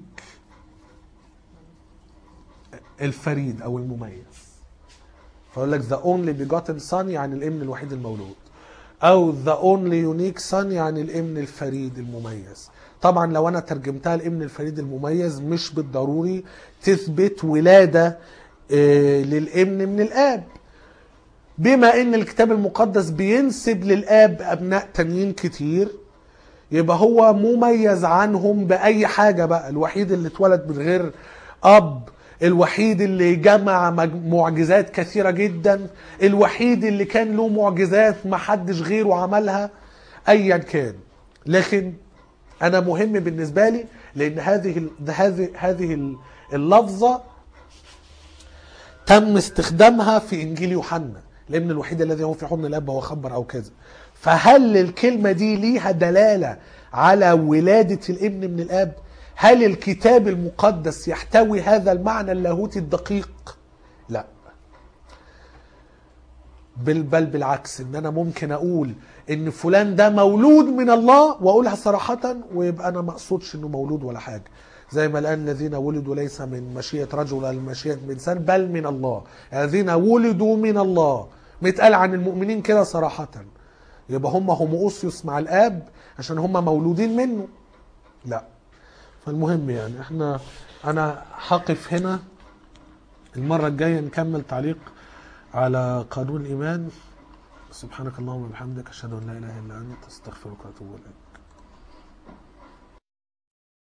الفريد او المميز فيقول لك the only begotten son يعني الابن الوحيد المولود او the only unique son يعني الابن الفريد المميز طبعا لو انا ترجمتها الابن الفريد المميز مش بالضروري تثبت ولادة آه، للابن من الاب بما ان الكتاب المقدس بينسب للاب ابناء تانيين كتير يبقى هو مميز عنهم باي حاجه بقى الوحيد اللي اتولد من غير اب الوحيد اللي جمع مج- معجزات كثيره جدا الوحيد اللي كان له معجزات ما حدش غيره عملها ايا كان لكن انا مهم بالنسبه لي لان هذه ال- هذه هذه ال- اللفظه تم استخدامها في انجيل يوحنا الابن الوحيد الذي هو في حضن الاب هو خبر او كذا فهل الكلمه دي ليها دلاله على ولاده الابن من الاب هل الكتاب المقدس يحتوي هذا المعنى اللاهوتي الدقيق لا بل بل بالعكس ان انا ممكن اقول ان فلان ده مولود من الله واقولها صراحه ويبقى انا ما اقصدش انه مولود ولا حاجه زي ما الان الذين ولدوا ليس من مشيئه رجل ولا من مشيئه انسان بل من الله الذين ولدوا من الله متقال عن المؤمنين كده صراحه يبقى هم هوموسيوس مع الاب عشان هم مولودين منه لا فالمهم يعني احنا انا هقف هنا المره الجايه نكمل تعليق على قانون الايمان سبحانك اللهم وبحمدك اشهد ان لا اله الا انت استغفرك واتوب اليك